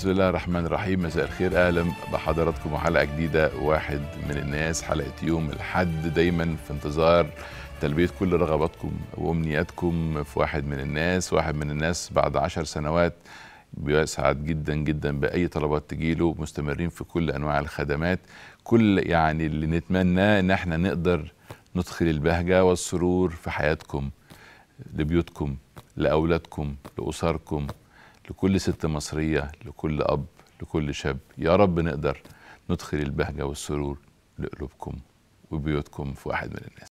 بسم الله الرحمن الرحيم مساء الخير اهلا بحضراتكم وحلقه جديده واحد من الناس حلقه يوم الحد دايما في انتظار تلبيه كل رغباتكم وامنياتكم في واحد من الناس واحد من الناس بعد عشر سنوات بيسعد جدا جدا باي طلبات تجيله مستمرين في كل انواع الخدمات كل يعني اللي نتمناه ان احنا نقدر ندخل البهجه والسرور في حياتكم لبيوتكم لاولادكم لاسركم لكل ست مصريه لكل اب لكل شاب يا رب نقدر ندخل البهجه والسرور لقلوبكم وبيوتكم في واحد من الناس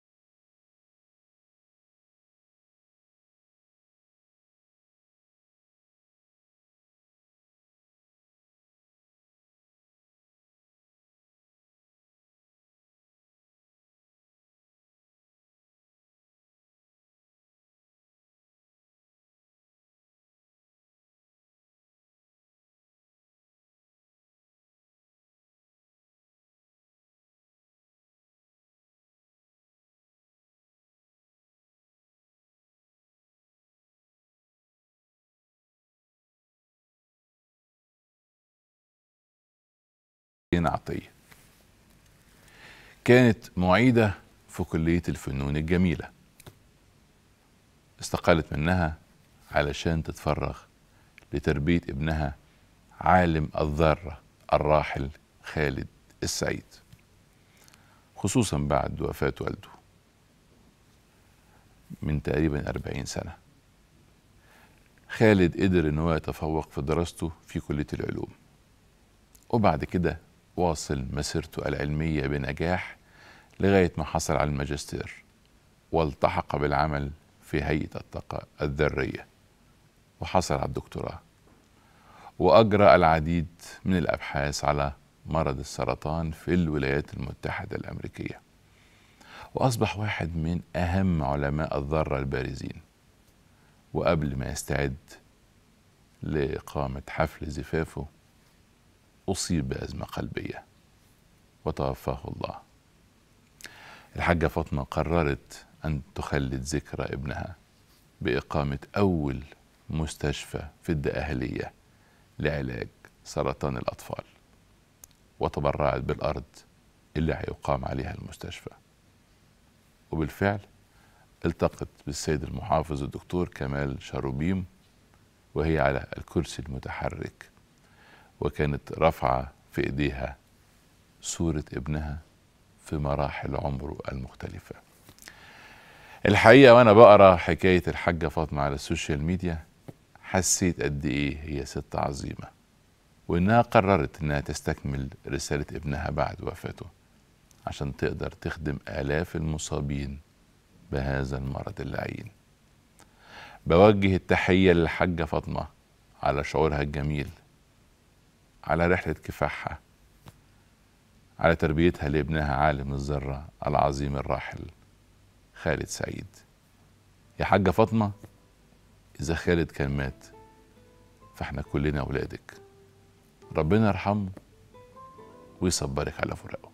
عطية كانت معيدة في كلية الفنون الجميلة استقالت منها علشان تتفرغ لتربية ابنها عالم الذرة الراحل خالد السعيد خصوصا بعد وفاة والده من تقريبا أربعين سنة خالد قدر ان هو يتفوق في دراسته في كلية العلوم وبعد كده واصل مسيرته العلمية بنجاح لغاية ما حصل على الماجستير والتحق بالعمل في هيئة الطاقة الذرية وحصل على الدكتوراه وأجرى العديد من الأبحاث على مرض السرطان في الولايات المتحدة الأمريكية وأصبح واحد من أهم علماء الذرة البارزين وقبل ما يستعد لإقامة حفل زفافه أصيب بأزمة قلبية وتوفاه الله الحاجة فاطمة قررت أن تخلد ذكرى ابنها بإقامة أول مستشفى في الدقهلية لعلاج سرطان الأطفال وتبرعت بالأرض اللي هيقام عليها المستشفى وبالفعل التقت بالسيد المحافظ الدكتور كمال شاروبيم وهي على الكرسي المتحرك وكانت رافعة في إيديها صورة ابنها في مراحل عمره المختلفة الحقيقة وأنا بقرأ حكاية الحاجة فاطمة على السوشيال ميديا حسيت قد إيه هي ست عظيمة وإنها قررت إنها تستكمل رسالة ابنها بعد وفاته عشان تقدر تخدم آلاف المصابين بهذا المرض اللعين بوجه التحية للحاجة فاطمة على شعورها الجميل على رحلة كفاحها على تربيتها لابنها عالم الذرة العظيم الراحل خالد سعيد يا حاجة فاطمة إذا خالد كان مات فاحنا كلنا أولادك ربنا يرحمه ويصبرك على فراقه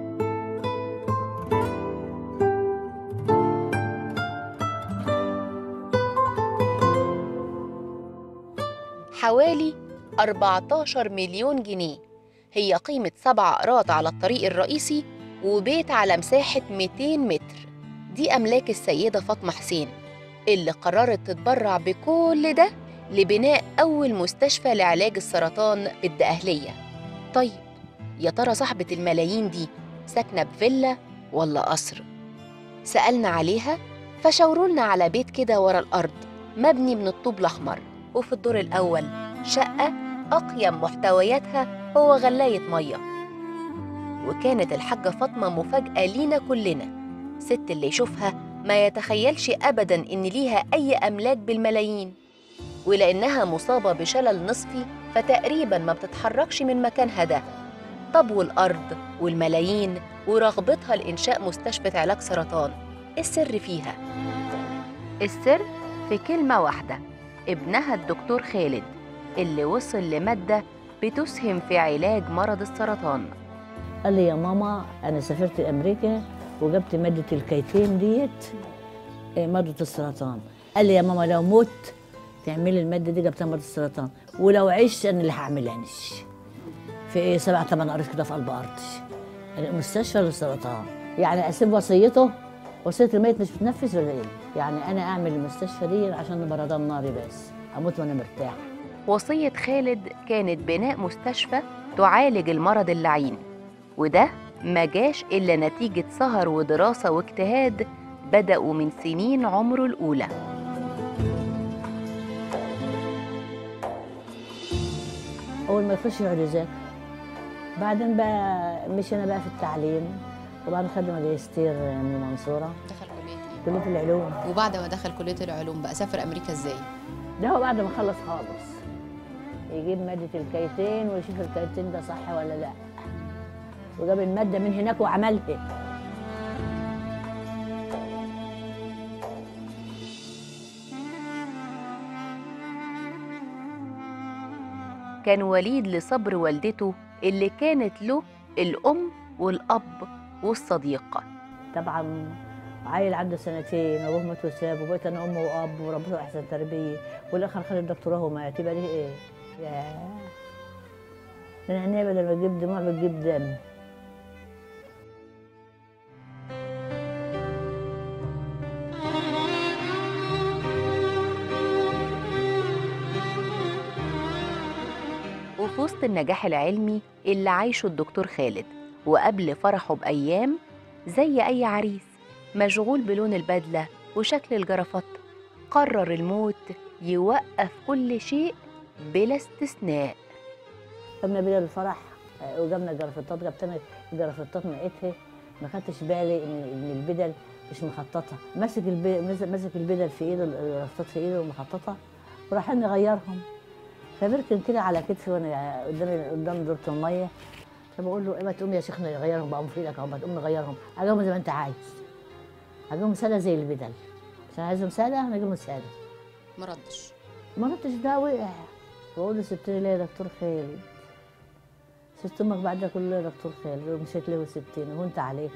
حوالي 14 مليون جنيه هي قيمة سبع أراض على الطريق الرئيسي وبيت على مساحة 200 متر دي أملاك السيدة فاطمة حسين اللي قررت تتبرع بكل ده لبناء أول مستشفى لعلاج السرطان بالدقهلية طيب يا ترى صاحبة الملايين دي ساكنة بفيلا ولا قصر؟ سألنا عليها فشاورولنا على بيت كده ورا الأرض مبني من الطوب الأحمر وفي الدور الأول شقة أقيم محتوياتها هو غلاية مية وكانت الحاجة فاطمة مفاجأة لينا كلنا ست اللي يشوفها ما يتخيلش أبدا إن ليها أي أملاك بالملايين ولأنها مصابة بشلل نصفي فتقريبا ما بتتحركش من مكانها ده طب والأرض والملايين ورغبتها لإنشاء مستشفى علاج سرطان السر فيها السر في كلمة واحدة ابنها الدكتور خالد اللي وصل لمادة بتسهم في علاج مرض السرطان قال لي يا ماما انا سافرت امريكا وجبت ماده الكيتين ديت إيه، ماده السرطان قال لي يا ماما لو مت تعملي الماده دي جبتها مرض السرطان ولو عشت انا اللي هعملها نش في ايه سبع ثمان قريت كده في قلب ارضي المستشفى للسرطان يعني اسيب وصيته وصيه الميت مش بتنفذ ولا ايه؟ يعني انا اعمل المستشفى دي عشان بردان ناري بس اموت وانا مرتاح وصية خالد كانت بناء مستشفى تعالج المرض اللعين وده ما جاش إلا نتيجة سهر ودراسة واجتهاد بدأوا من سنين عمره الأولى اول ما يخش يقعد يذاكر بعدين بقى مشينا بقى في التعليم وبعدين خد ماجستير من المنصوره دخل كليه ايه كليه العلوم وبعد ما دخل كليه العلوم بقى سافر امريكا ازاي ده هو بعد ما خلص خالص يجيب مادة الكيتين ويشوف الكيتين ده صح ولا لا وجاب المادة من هناك وعملها كان وليد لصبر والدته اللي كانت له الأم والأب والصديقة طبعا عيل عنده سنتين وابوه مات وساب وبقيت انا ام واب وربيته احسن تربيه والاخر خد الدكتوراه ومات يبقى ليه ايه؟ ياه من عينيا بدل ما تجيب دموع بتجيب دم وفي وسط النجاح العلمي اللي عايشه الدكتور خالد وقبل فرحه بأيام زي أي عريس مشغول بلون البدلة وشكل الجرافطة قرر الموت يوقف كل شيء بلا استثناء قمنا بينا الفرح آه، وجبنا جرافطات جبت انا الجرافطات نقيتها ما خدتش بالي ان ان البدل مش مخططه ماسك الب... ماسك البدل في ايده الجرافطات في ايده ومخططه ورايحين نغيرهم فبركن كده على كتفي وانا قدام قدام دورة الميه فبقول له ايه ما تقوم يا شيخ نغيرهم بقى في ايدك اهو ما تقوم نغيرهم اجيبهم زي ما انت عايز اجيبهم ساده زي البدل عشان عايزهم ساده هنجيبهم ساده ما ردش ما رحتش ده وقع بقول له سبتني ليه يا دكتور خالد سبت امك بعد ده كله يا دكتور خالد ومشيت ليه وسبتني وانت عليك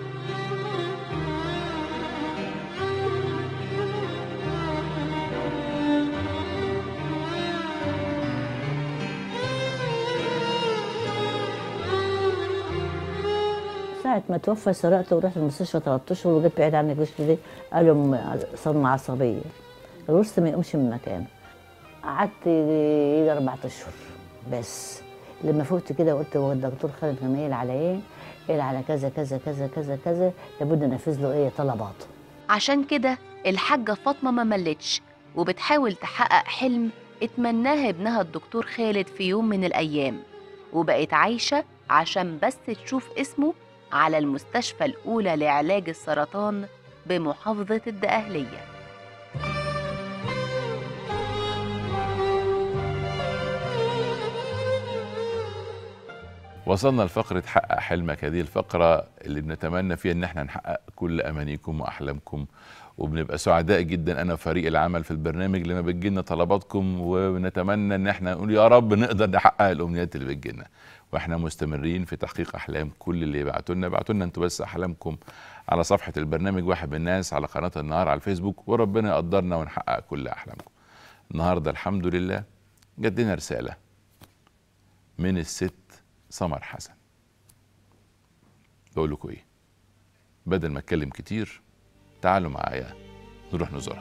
ساعة ما توفى سرقت ورحت المستشفى 3 اشهر وجيت بعيد عني الكشف دي قالوا م- صدمة عصبية الوسط ما يقومش من مكانه قعدت يجي أربع أشهر بس لما فقت كده قلت هو الدكتور خالد كان قايل على إيه؟ قايل على كذا كذا كذا كذا كذا لابد أنفذ له إيه طلباته عشان كده الحاجة فاطمة ما ملتش وبتحاول تحقق حلم اتمناها ابنها الدكتور خالد في يوم من الأيام وبقت عايشة عشان بس تشوف اسمه على المستشفى الأولى لعلاج السرطان بمحافظة الدقهلية وصلنا لفقرة حقق حلمك هذه الفقرة اللي بنتمنى فيها ان احنا نحقق كل امانيكم واحلامكم وبنبقى سعداء جدا انا وفريق العمل في البرنامج لما بتجيلنا طلباتكم ونتمنى ان احنا نقول يا رب نقدر نحقق الامنيات اللي بتجيلنا واحنا مستمرين في تحقيق احلام كل اللي يبعتوا لنا ابعتوا لنا انتوا بس احلامكم على صفحة البرنامج واحد من الناس على قناة النهار على الفيسبوك وربنا يقدرنا ونحقق كل احلامكم النهارده الحمد لله جات لنا رسالة من الست سمر حسن بقول لكم ايه بدل ما اتكلم كتير تعالوا معايا نروح نزورها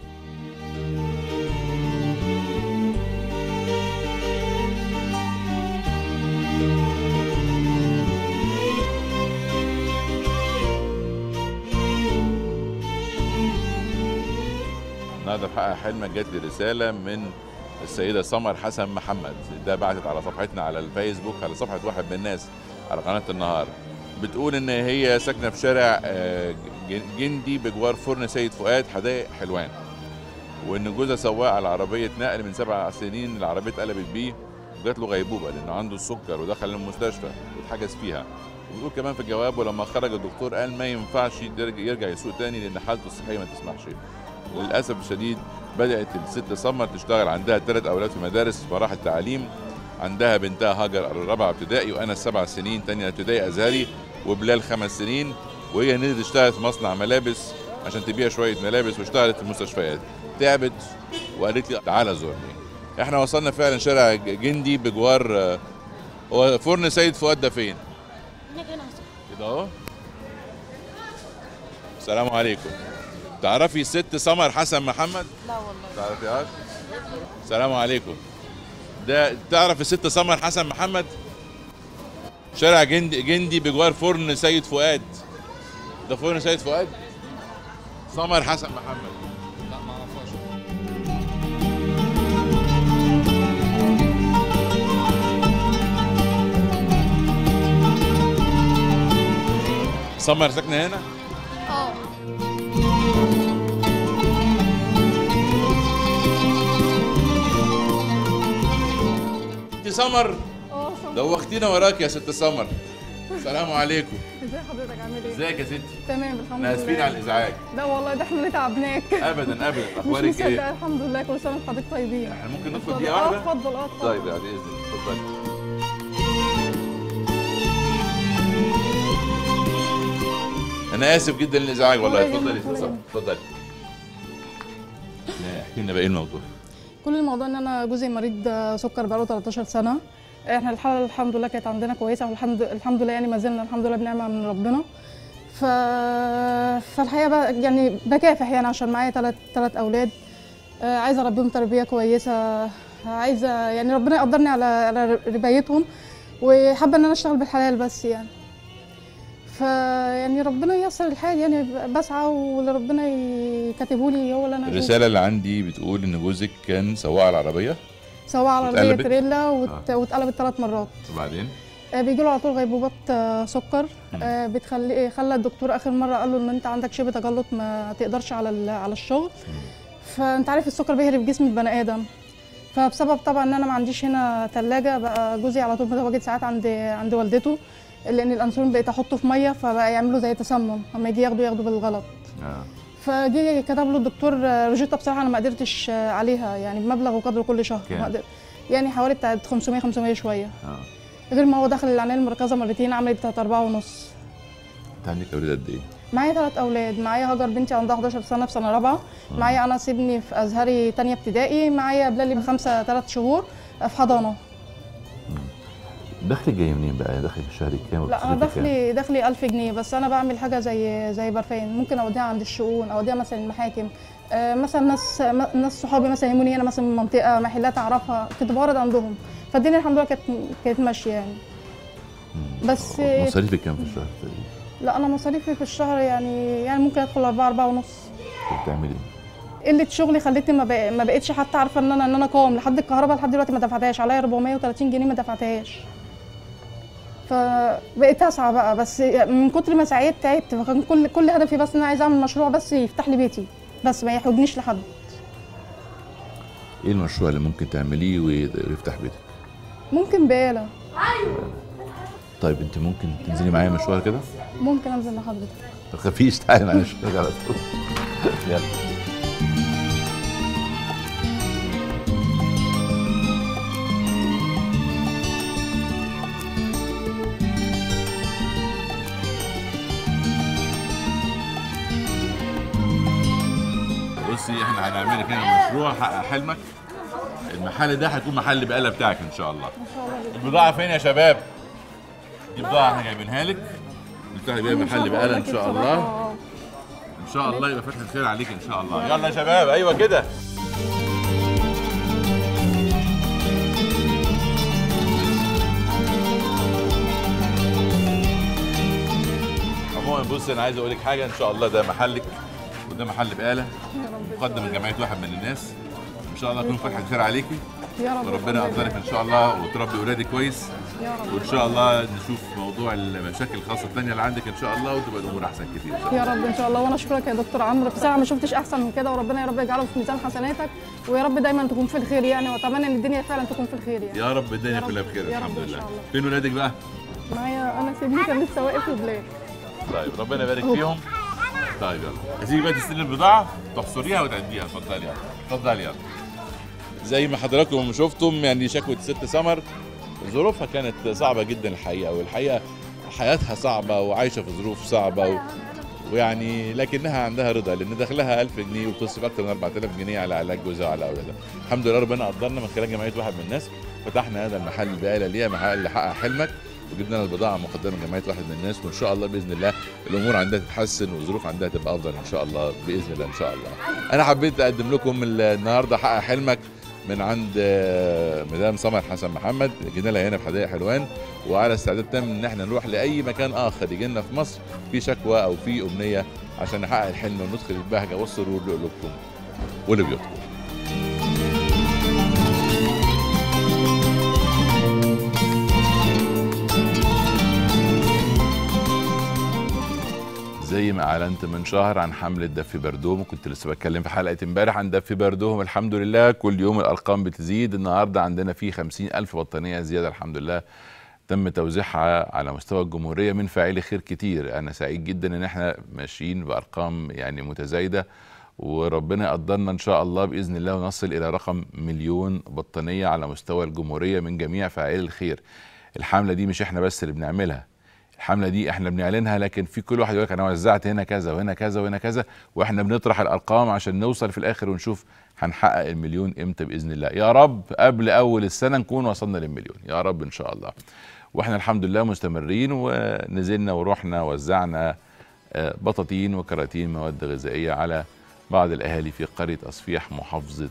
النهارده في حقق حلمك جات لي رساله من السيده سمر حسن محمد ده بعتت على صفحتنا على الفيسبوك على صفحه واحد من الناس على قناه النهار بتقول ان هي ساكنه في شارع آه، ج- جندي بجوار فرن سيد فؤاد حدائق حلوان وان جوزها سواق على عربيه نقل من سبع سنين العربيه اتقلبت بيه وجات له غيبوبه لانه عنده السكر ودخل المستشفى واتحجز فيها وبيقول كمان في الجواب ولما خرج الدكتور قال ما ينفعش يرجع- يرجع يسوق تاني لان حالته الصحيه ما تسمحش للاسف الشديد بدات الست سمر تشتغل عندها ثلاث اولاد في مدارس مراحل تعليم عندها بنتها هاجر الرابعه ابتدائي وانا سبع سنين تانية ابتدائي ازهري وبلال خمس سنين وهي نزلت اشتغلت في مصنع ملابس عشان تبيع شويه ملابس واشتغلت في المستشفيات تعبت وقالت لي تعالى زورني احنا وصلنا فعلا شارع ج- جندي بجوار آه، هو فرن سيد فؤاد ده فين؟ كده اهو السلام عليكم تعرفي ست سمر حسن محمد؟ لا والله تعرفيهاش؟ السلام عليكم ده تعرف الست سمر حسن محمد؟ شارع جندي جندي بجوار فرن سيد فؤاد ده فرن سيد فؤاد؟ سمر حسن محمد لا ما اعرفهاش سمر ساكنه هنا؟ اه انت سمر اه صح دوختينا وراك يا ست سمر السلام عليكم ازي حضرتك عامل ايه؟ ازيك يا ستي تمام الحمد احنا اسفين لله على الازعاج لا والله ده احنا اللي تعبناك ابدا ابدا مش اخبارك مصدقه ايه الحمد لله كل سنه وحضرتك طيبين احنا ممكن ندخل اتفضل. دقيقه اه واحده اتفضل اه اتفضل طيب بعد اذنك اتفضلي انا اسف جدا للازعاج والله ولا يهمك، اتفضلي ولا يهمك. اتفضلي لا، احكي لنا بقى ايه الموضوع كل الموضوع ان انا جوزي مريض آه، سكر بقاله 13 سنه احنا الحاله الحمد لله كانت عندنا كويسه والحمد الحمد لله يعني ما زلنا الحمد لله بنعمه من ربنا ف فالحقيقه بقى يعني بكافح يعني عشان معايا ثلاث ثلاث اولاد آه، عايزه اربيهم تربيه كويسه عايزه يعني ربنا يقدرني على على ربايتهم وحابه ان انا اشتغل بالحلال بس يعني فيعني ربنا ييسر الحال يعني بسعى واللي ربنا يكتبه لي هو اللي انا أشوفه. الرساله اللي عندي بتقول ان جوزك كان سواق العربيه سواء على عربيه واتقلبت؟ تريلا وات- واتقلبت ثلاث مرات وبعدين بيجي له على طول غيبوبات آه، سكر آه، بتخلي خلى الدكتور اخر مره قال له ان انت عندك شبه تجلط ما تقدرش على ال- على الشغل فانت عارف السكر بيهرب جسم البني ادم فبسبب طبعا ان انا ما عنديش هنا ثلاجه بقى جوزي على طول متواجد ساعات عند عند والدته لان الانسولين بقيت احطه في ميه فبقى يعملوا زي تسمم لما يجي ياخدوا ياخدوا بالغلط اه فجي كتب له الدكتور آه، روجيتا بصراحه انا ما قدرتش آه، عليها يعني بمبلغ وقدره كل شهر كام؟ ما قدر- يعني حوالي بتاعت 500 500 شويه اه غير ما هو دخل العنايه المركزه مرتين عملت بتاعت أربعة ونص انت عندك اولاد قد ايه؟ معايا ثلاث اولاد معايا هاجر بنتي عندها 11 سنه في سنه رابعه معايا انس ابني في ازهري تانية ابتدائي معايا بلالي بخمسه ثلاث شهور في حضانه دخلك جاي منين بقى؟ دخلك الشهري كام؟ لا انا وبتصرفي كام؟ دخلي دخلي 1000 جنيه بس انا بعمل حاجه زي زي برفان ممكن اوديها عند الشؤون اوديها مثلا المحاكم آه، مثلا ناس م- ناس صحابي مثلا يهموني هنا مثلا من منطقه محلات اعرفها كنت بورد عندهم فالدنيا الحمد لله كانت كانت ماشيه يعني مم. بس مصاريفك كام في الشهر تقريبا؟ لا انا مصاريفي في الشهر يعني يعني ممكن ادخل 4 4 ونص انت بتعملي ايه؟ قله شغلي خلتني ما, بق... ما بقتش حتى عارفه ان انا ان انا اقاوم لحد الكهرباء لحد دلوقتي ما دفعتهاش عليا 430 جنيه ما دفعتهاش فبقيت اسعى بقى بس من كتر ما سعيت تعبت فكان كل كل هدفي بس ان انا عايزه اعمل مشروع بس يفتح لي بيتي بس ما يحوجنيش لحد ايه المشروع اللي ممكن تعمليه وي- ويفتح بيتك؟ ممكن بقاله طيب انت ممكن تنزلي معايا مشوار كده؟ ممكن انزل لحضرتك ما تخافيش تعالي معايا مشوار على طول يلا بصي احنا هنعمل لك هنا مشروع حقق حلمك المحل ده هيكون محل بقاله بتاعك ان شاء الله البضاعه فين يا شباب دي بضاعه احنا جايبينها لك بتاعي بيها محل بقاله ان شاء الله ان شاء الله يبقى فتح الخير عليك ان شاء الله يلا يا شباب ايوه كده عموما بص انا عايز اقول لك حاجه ان شاء الله ده محلك وده محل بقاله مقدم من جمعيه واحد من الناس ان شاء الله يكون فتح الخير عليكي يا رب وربنا يقدرك ان شاء الله وتربي اولادك كويس يا رب وان شاء الله نشوف موضوع المشاكل الخاصه الثانيه اللي عندك ان شاء الله وتبقى الامور احسن كتير إن شاء الله. يا رب ان شاء الله وانا اشكرك يا دكتور عمرو بصراحه ما شفتش احسن من كده وربنا يا رب يجعله في ميزان حسناتك ويا رب دايما تكون في الخير يعني واتمنى ان الدنيا فعلا تكون في الخير يعني يا رب الدنيا يا رب. كلها بخير يا رب الحمد إن لله شاء الله. فين ولادك بقى معايا انا سيدي كان لسه واقف في بلاد طيب ربنا يبارك فيهم طيب يلا هتيجي بقى تستلم البضاعه تحصريها وتعديها اتفضلي يلا اتفضلي يلا زي ما حضراتكم شفتم يعني شكوى ست سمر ظروفها كانت صعبه جدا الحقيقه والحقيقه حياتها صعبه وعايشه في ظروف صعبه و... ويعني لكنها عندها رضا لان دخلها 1000 جنيه وبتصرف اكثر من 4000 جنيه على علاج جوزها وعلى اولادها الحمد لله ربنا قدرنا من خلال جمعيه واحد من الناس فتحنا هذا المحل بقاله ليها محل حقق حلمك وجبنا لنا البضاعه مقدمه من جمعيه واحد من الناس وان شاء الله باذن الله الامور عندها تتحسن والظروف عندها تبقى افضل ان شاء الله باذن الله ان شاء الله انا حبيت اقدم لكم ال- النهارده حقق حلمك من عند آه، مدام سمر حسن محمد جينا لها هنا في حدائق حلوان وعلى استعداد تام ان احنا نروح لاي مكان اخر يجي لنا في مصر في شكوى او في امنيه عشان نحقق الحلم وندخل البهجه والسرور لقلوبكم ولبيوتكم زي ما اعلنت من شهر عن حمله دف بردوم وكنت لسه بتكلم في حلقه امبارح عن دف بردوم الحمد لله كل يوم الارقام بتزيد النهارده عندنا فيه خمسين الف بطانيه زياده الحمد لله تم توزيعها على مستوى الجمهوريه من فاعلي خير كتير انا سعيد جدا ان احنا ماشيين بارقام يعني متزايده وربنا يقدرنا ان شاء الله باذن الله ونصل الى رقم مليون بطانيه على مستوى الجمهوريه من جميع فاعلي الخير الحمله دي مش احنا بس اللي بنعملها الحمله دي احنا بنعلنها لكن في كل واحد يقول لك انا وزعت هنا كذا وهنا كذا وهنا كذا واحنا بنطرح الارقام عشان نوصل في الاخر ونشوف هنحقق المليون امتى باذن الله يا رب قبل اول السنه نكون وصلنا للمليون يا رب ان شاء الله واحنا الحمد لله مستمرين ونزلنا ورحنا وزعنا آه، بطاطين وكراتين مواد غذائيه على بعض الاهالي في قريه اصفيح محافظه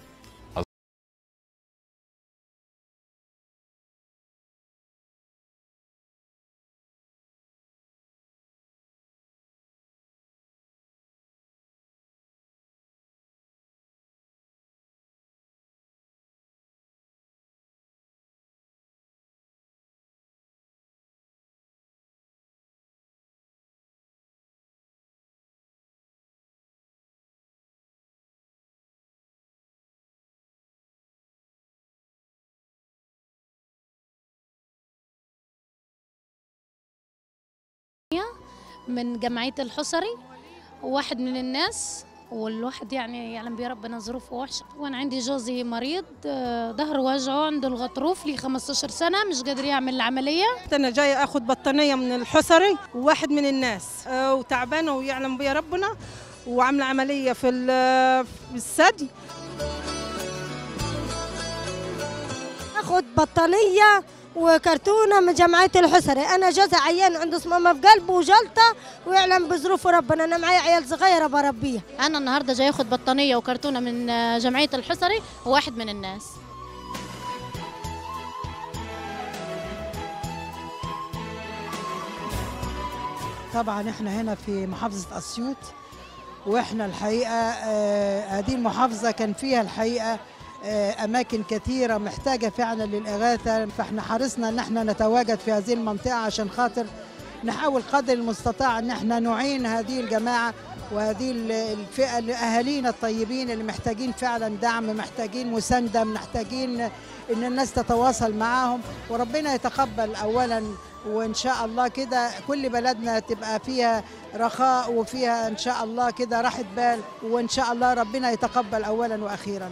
من جمعية الحصري وواحد من الناس والواحد يعني يعلم بيه ربنا ظروفه وحشة وأنا عندي جوزي مريض آه، ظهره وجعه عنده الغضروف لي 15 سنة مش قادر يعمل العملية انا جايه اخد بطانيه من الحصري وواحد من الناس آه، وتعبانه ويعلم بيا ربنا وعامله عمليه في ال- في الثدي اخد بطانيه وكرتونه من جمعيه الحسري انا جوزي عيان عنده صمامه في قلبه وجلطه ويعلم بظروفه ربنا انا معايا عيال صغيره بربيها أنا النهاردة جاي أخد بطانية وكرتونة من آه، جمعية الحصري وواحد من الناس طبعا احنا هنا في محافظة أسيوط واحنا الحقيقة آه، هذه المحافظة كان فيها الحقيقة آه، أماكن كثيرة محتاجة فعلا للإغاثة فاحنا حرصنا إن احنا نتواجد في هذه المنطقة عشان خاطر نحاول قدر المستطاع إن احنا نعين هذه الجماعة وهذه ال- الفئة لأهالينا الطيبين اللي محتاجين فعلا دعم محتاجين مساندة محتاجين إن الناس تتواصل معاهم وربنا يتقبل أولا وإن شاء الله كده كل بلدنا تبقى فيها رخاء وفيها إن شاء الله كده راحة بال وإن شاء الله ربنا يتقبل أولا وأخيرا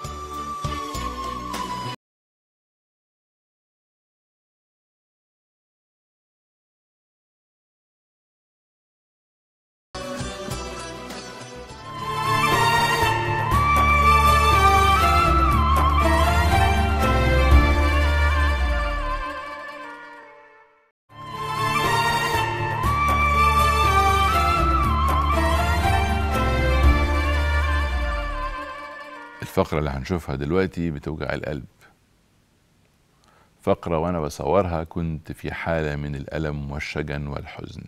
الفقرة اللي هنشوفها دلوقتي بتوجع القلب فقرة وأنا بصورها كنت في حالة من الألم والشجن والحزن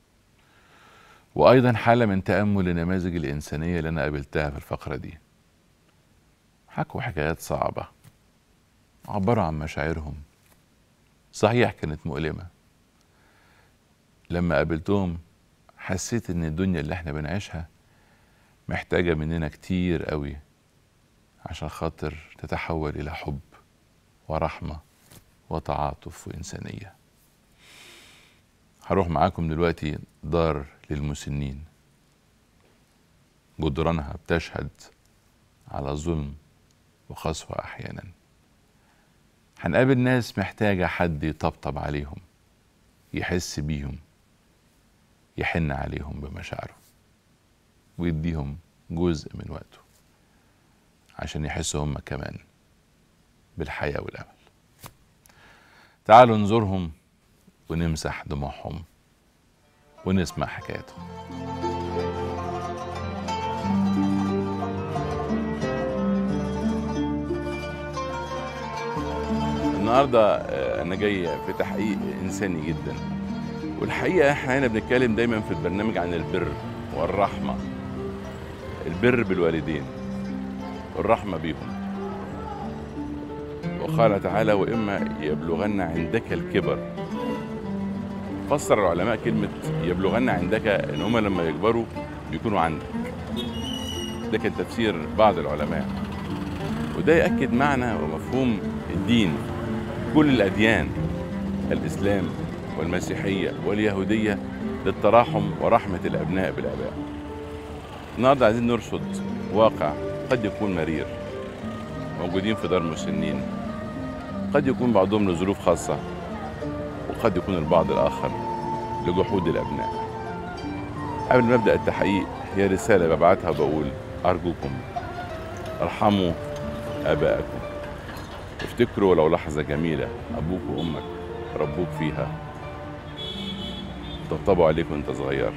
وأيضا حالة من تأمل النماذج الإنسانية اللي أنا قابلتها في الفقرة دي حكوا حكايات صعبة عبروا عن مشاعرهم صحيح كانت مؤلمة لما قابلتهم حسيت إن الدنيا اللي احنا بنعيشها محتاجة مننا كتير قوي عشان خاطر تتحول إلى حب ورحمة وتعاطف وإنسانية هروح معاكم دلوقتي دار للمسنين جدرانها بتشهد على ظلم وقسوة أحيانا هنقابل ناس محتاجة حد يطبطب عليهم يحس بيهم يحن عليهم بمشاعره ويديهم جزء من وقته عشان يحسوا هم كمان بالحياة والأمل تعالوا نزورهم ونمسح دموعهم ونسمع حكاياتهم النهارده آه، انا جاي في تحقيق انساني جدا والحقيقه احنا هنا بنتكلم دايما في البرنامج عن البر والرحمه البر بالوالدين والرحمه بيهم وقال تعالى واما يبلغن عندك الكبر فسر العلماء كلمه يبلغن عندك ان هم لما يكبروا بيكونوا عندك ده كان تفسير بعض العلماء وده يأكد معنى ومفهوم الدين كل الأديان الإسلام والمسيحية واليهودية للتراحم ورحمة الأبناء بالآباء النهاردة عايزين نرصد واقع قد يكون مرير موجودين في دار مسنين قد يكون بعضهم لظروف خاصة وقد يكون البعض الآخر لجحود الأبناء قبل ما أبدأ التحقيق هي رسالة ببعتها وبقول أرجوكم ارحموا آباءكم افتكروا ولو لحظة جميلة أبوك وأمك ربوك فيها طبطبوا عليك وأنت صغير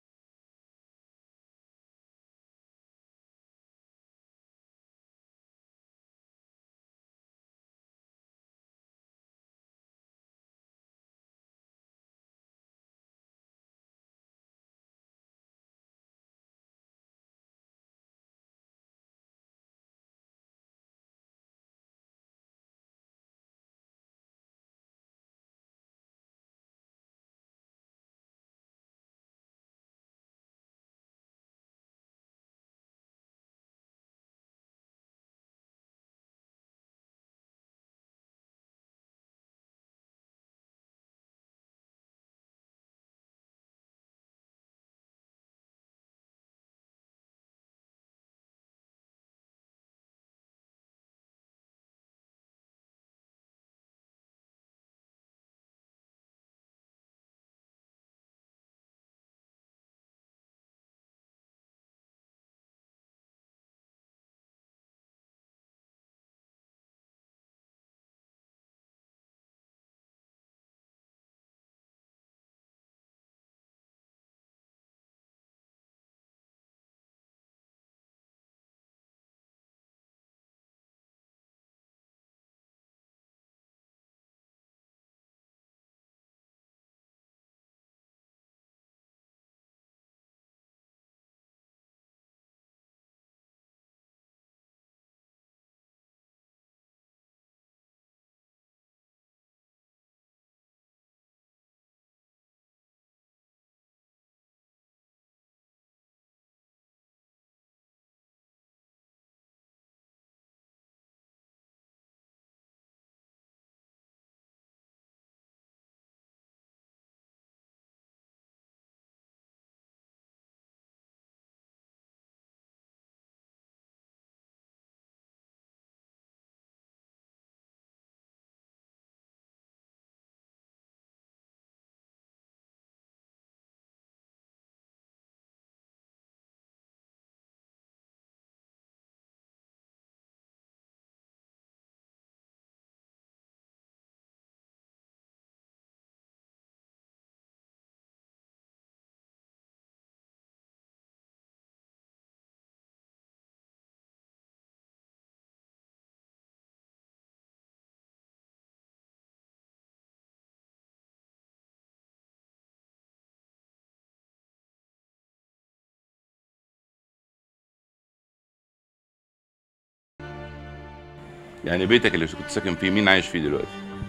يعني بيتك اللي كنت ساكن فيه مين عايش فيه دلوقتي؟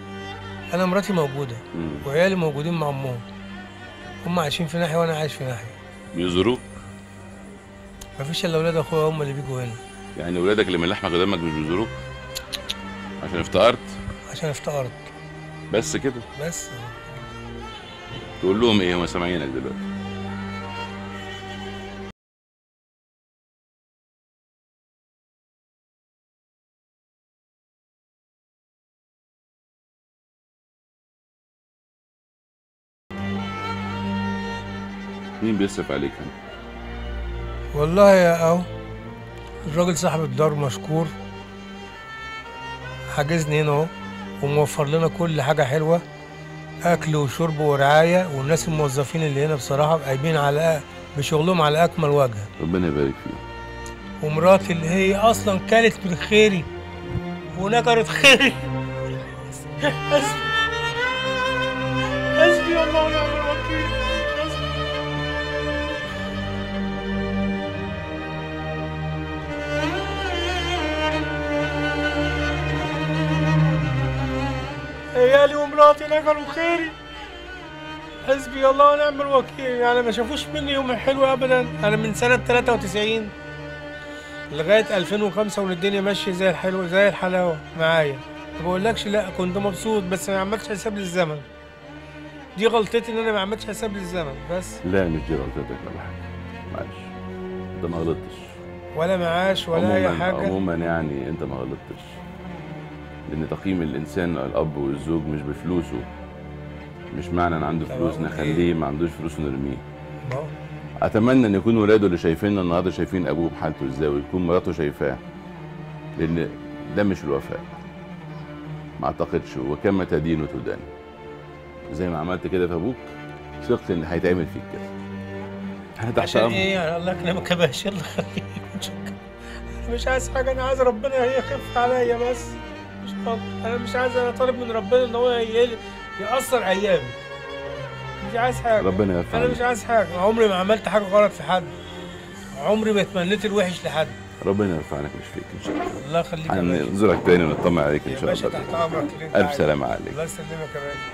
انا مراتي موجوده مم. وعيالي موجودين مع امهم هم عايشين في ناحيه وانا عايش في ناحيه بيزوروك مفيش الا اولاد اخويا هم اللي بيجوا هنا يعني ولادك اللي من لحمك ودمك مش بيزوروك عشان افتقرت عشان افتقرت بس كده بس تقول لهم ايه هم سامعينك دلوقتي مين بيصرف عليك هنا؟ والله يا اهو الراجل صاحب الدار مشكور حاجزني هنا اهو وموفر لنا كل حاجة حلوة أكل وشرب ورعاية والناس الموظفين اللي هنا بصراحة قايمين على بشغلهم على أكمل وجه ربنا يبارك فيك ومراتي اللي هي أصلا كانت من خيري ونكرت خيري حسبي حسبي الله ونعم الوكيل حسبي عيالي ومراتي نكروا خيري حسبي الله ونعم الوكيل يعني ما شافوش مني يوم حلو ابدا انا من سنه 93 لغايه 2005 والدنيا ماشيه زي الحلو زي الحلاوه معايا ما بقولكش لا كنت مبسوط بس ما عملتش حساب للزمن دي غلطتي ان انا ما عملتش حساب للزمن بس لا مش دي غلطتك ولا حاجه معلش انت ما غلطتش ولا معاش ولا اي عموما حاجه عموما يعني انت ما غلطتش لان تقييم الانسان الاب والزوج مش بفلوسه مش معنى ان عنده طب فلوس أقول نخليه ما عندوش فلوس نرميه ما هو اتمنى ان يكون ولاده اللي شايفيننا النهارده شايفين ابوه بحالته ازاي ويكون مراته شايفاه لان ده مش الوفاء ما اعتقدش وكما تدين تدان زي ما عملت كده في ابوك ثقت ان هيتعمل فيك كده احنا تحت عشان امر ايه يعني الله يكرمك يا باشا الله يخليك متشكر انا مش عايز حاجه انا عايز ربنا يخف عليا بس مش طالب انا مش عايز انا طالب من ربنا ان هو ي- يأثر ايامي مش عايز حاجه ربنا يرفع انا مش عايز حاجه عمري ما عملت حاجه غلط في حد عمري ما اتمنيت الوحش لحد ربنا يرفع لك مش فيك ان شاء الله الله يخليك يا باشا هنزورك تاني ونطمن عليك ان يا شاء باشا الله تحت امرك اللي انت الف عايزه. سلامه عليك الله يسلمك يا باشا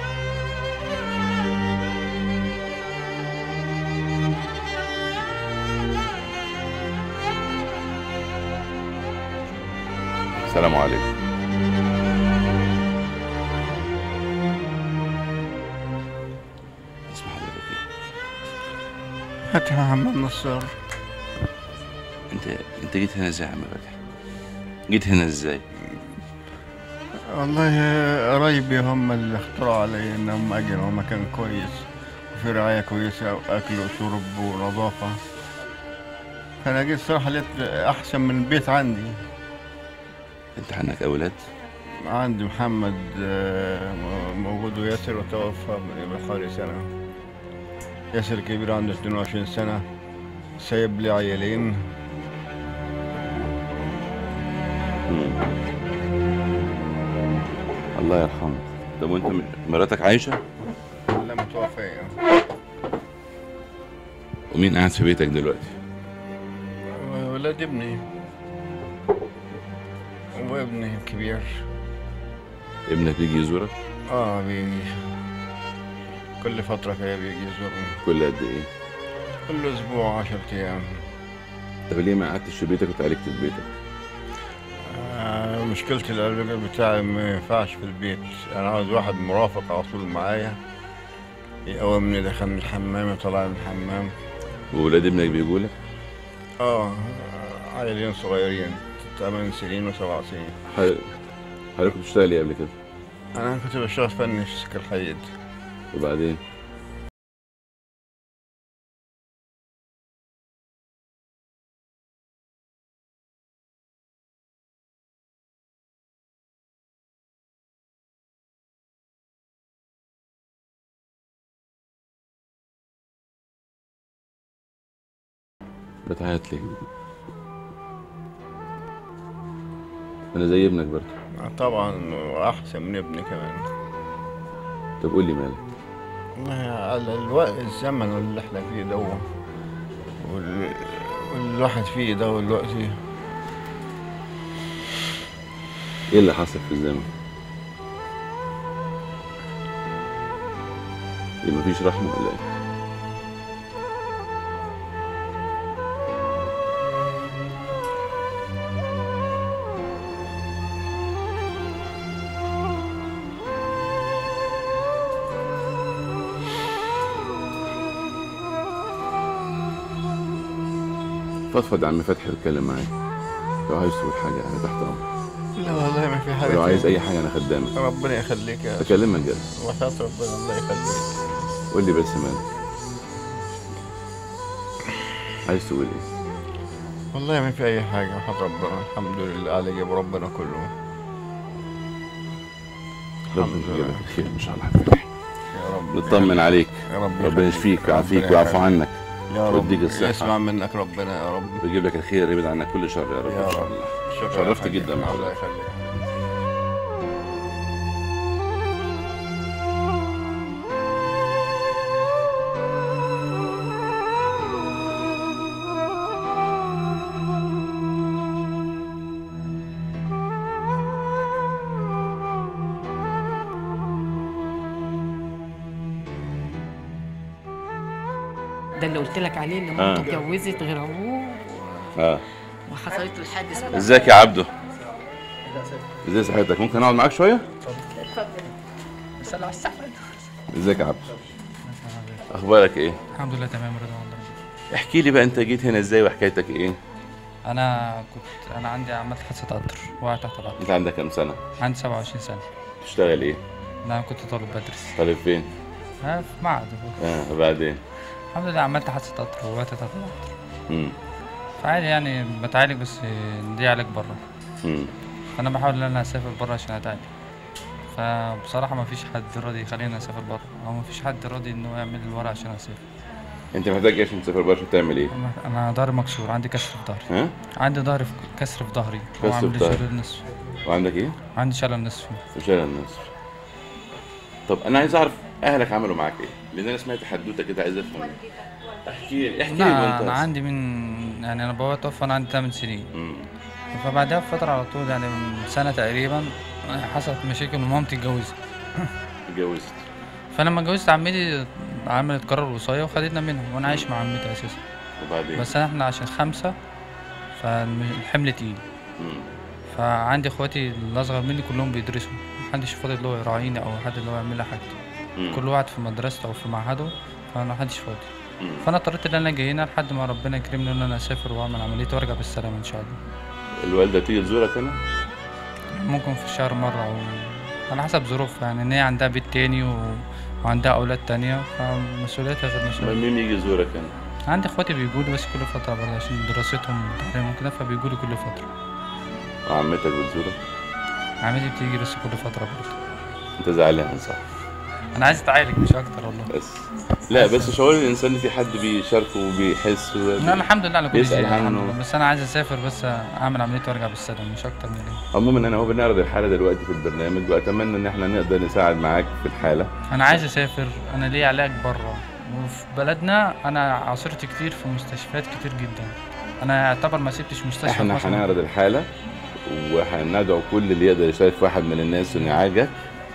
السلام عليكم اسم حضرتك ايه؟ فتحي محمد نصار انت انت جيت هنا ازاي يا عم فتحي؟ جيت هنا ازاي؟ والله قرايبي هم اللي اخترعوا علي انهم اجروا مكان كويس وفي رعاية كويسة واكل وشرب ونظافة فانا جيت صراحة لقيت احسن من البيت عندي انت عندك اولاد؟ عندي محمد آه، موجود وياسر وتوفى من حوالي سنة ياسر كبير عنده 22 سنة سايب لي عيالين الله يرحمه طب وانت م- مراتك عايشه؟ لا متوفية ومين قاعد في بيتك دلوقتي؟ ولاد ابني وابني الكبير ابنك بيجي يزورك اه بيجي كل فترة كده بيجي يزورني كل قد ايه؟ كل أسبوع عشرة أيام طب ليه ما قعدتش في بيتك وتعالجت في بيتك؟ آه مشكلة القلب بتاعي ما ينفعش في البيت أنا عاوز واحد مرافق على طول معايا يقومني دخلني الحمام يطلعني من الحمام وولاد ابنك بيجوا لك؟ اه عيلين صغيرين ثمان سنين وسبع سنين حضرتك حضرتك كنت بتشتغل ايه قبل كده؟ أنا كنت بشتغل فني في سكة الحديد وبعدين؟ بتعيط ليه؟ انا زي ابنك برضه آه، طبعا وأحسن من ابني كمان طب قول لي مالك والله على الوقت الزمن اللي احنا فيه ده وال... والواحد فيه ده دلوقتي ايه اللي حصل في الزمن؟ ايه مفيش رحمة ولا ايه؟ فضفض يا عم فتحي واتكلم معايا لو عايز تقول حاجة أنا تحت أمرك لا والله ما في حاجة ولو عايز تاني. أي حاجة أنا خدامك ربنا يخليك يا بكلمك جد وحياة ربنا الله يخليك قول لي بس مالك عايز تقول ايه؟ والله ما في اي حاجه وحد ربنا الحمد لله على جيب ربنا كله ربنا يجيب لك الخير ان شاء الله هتفرح يا رب نطمن عليك يا رب ربنا يشفيك ربنا ويعافيك ويعفو يخليك. عنك يا رب ويديك الصحة يسمع منك ربنا يا رب ويجيب لك الخير يبعد عنك كل شر يا رب يا ان شاء رب. الله شكرا شرفت يا حبيبي. جدا الله معاك يخليك ده اللي قلت لك عليه اللي آه. مامته اتجوزت غير ابوه اه وحصلت له الحادث ازيك يا عبده ازاي صحتك ممكن اقعد معاك شويه صلى على السحر ازيك يا عبده اخبارك ايه الحمد لله تمام رضا والله احكي لي بقى انت جيت هنا ازاي وحكايتك ايه انا كنت انا عندي عملت حادثه قطر وقعت تحت القطر انت عندك كام سنه عندي 27 سنه تشتغل ايه انا كنت طالب بدرس طالب فين آه، في معهد اه وبعدين الحمد لله عملت حادثه قطر وقعت تحت القطر امم فعادي يعني بتعالج بس دي علاج بره امم فانا بحاول ان انا اسافر بره عشان اتعالج فبصراحه ما فيش حد راضي يخليني اسافر بره او ما فيش حد راضي انه يعمل لي الورق عشان اسافر انت محتاج ايه عشان تسافر بره تعمل ايه أنا- انا ضهري مكسور عندي كسر في ظهري ها عندي ظهري في كسر في ظهري كسر وعامل في لي ظهرك. شلل نصفي وعندك ايه عندي شلل نصفي شارع النصر طب انا عايز اعرف اهلك عملوا معاك ايه لان انا سمعت حدوته كده عايز افهم احكي لي احكي لي لا وانت انا عندي من يعني انا بابا توفى وانا عندي 8 سنين فبعدها بفتره على طول يعني من سنه تقريبا حصلت مشاكل ومامتي اتجوزت اتجوزت فلما اتجوزت عمتي عملت قرار وصايه وخدتنا منهم وانا عايش مع عمتي اساسا وبعدين بس احنا عشان خمسه فالحمل تقيل مم. فعندي اخواتي الاصغر مني كلهم بيدرسوا محدش فاضي اللي هو يراعيني او حد اللي هو يعمل لي حاجتي مم. كل واحد في مدرسته او في معهده فانا محدش فاضي مم. فانا اضطريت ان انا جاي هنا لحد ما ربنا يكرمني ان انا اسافر واعمل عمليه وارجع بالسلامه ان شاء الله الوالده تيجي تزورك هنا ممكن في الشهر مرة أو على حسب ظروفها يعني إن هي عندها بيت تاني و... وعندها أولاد تانية فمسؤوليتها غير ما مسؤوليتي مين يجي يزورك هنا عندي إخواتي بيجولي بس كل فترة برضه عشان دراستهم وتعليمهم كده فبيجولي كل فترة وعمتك بتزورك عمتي بتيجي بس كل فترة برضه انت زعلان صح أنا عايز أتعالج مش أكتر والله بس لا بس شعور الانسان ان في حد بيشاركه وبيحس و- لا الحمد لله على كل بيسأل شيء الحمد عنه. لله بس أنا عايز أسافر بس أعمل عملية وأرجع بالسلامة مش أكتر من كده عموما انا هو بنعرض الحاله دلوقتي في البرنامج واتمنى ان احنا نقدر نساعد معاك في الحاله أنا عايز أسافر أنا ليا علاج بره وفي بلدنا أنا عاصرت كتير في مستشفيات كتير جدا أنا يعتبر ما سبتش مستشفى في احنا مصر. هنعرض الحاله وهندعو كل اللي يقدر يشارك في واحد من الناس انه يعالجك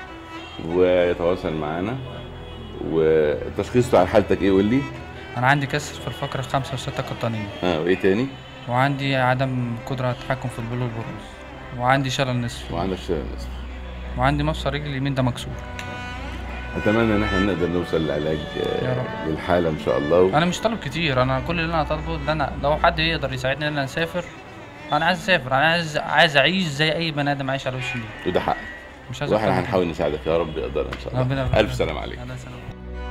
ويتواصل معانا والتشخيص بتاع حالتك ايه قول لي انا عندي كسر في الفقره الخامسه والسته قطنيه اه وايه تاني وعندي عدم قدره على التحكم في البول والبروز وعندي شلل نصفي وعندك شلل نصفي وعندي مفصل رجلي اليمين ده مكسور اتمنى ان احنا نقدر نوصل لعلاج آه، يا رب. للحاله ان شاء الله انا مش طالب كتير انا كل اللي انا طالبه ان انا لو حد يقدر يساعدني ان انا اسافر انا عايز اسافر انا عايز عايز اعيش زي اي بني ادم عايش على وش الارض وده حقك مش عايز أكتر واحنا من هنحاول نساعدك يا رب يقدر ان شاء ربنا الله يبارك الف فيك. سلام عليك الله يسلمك.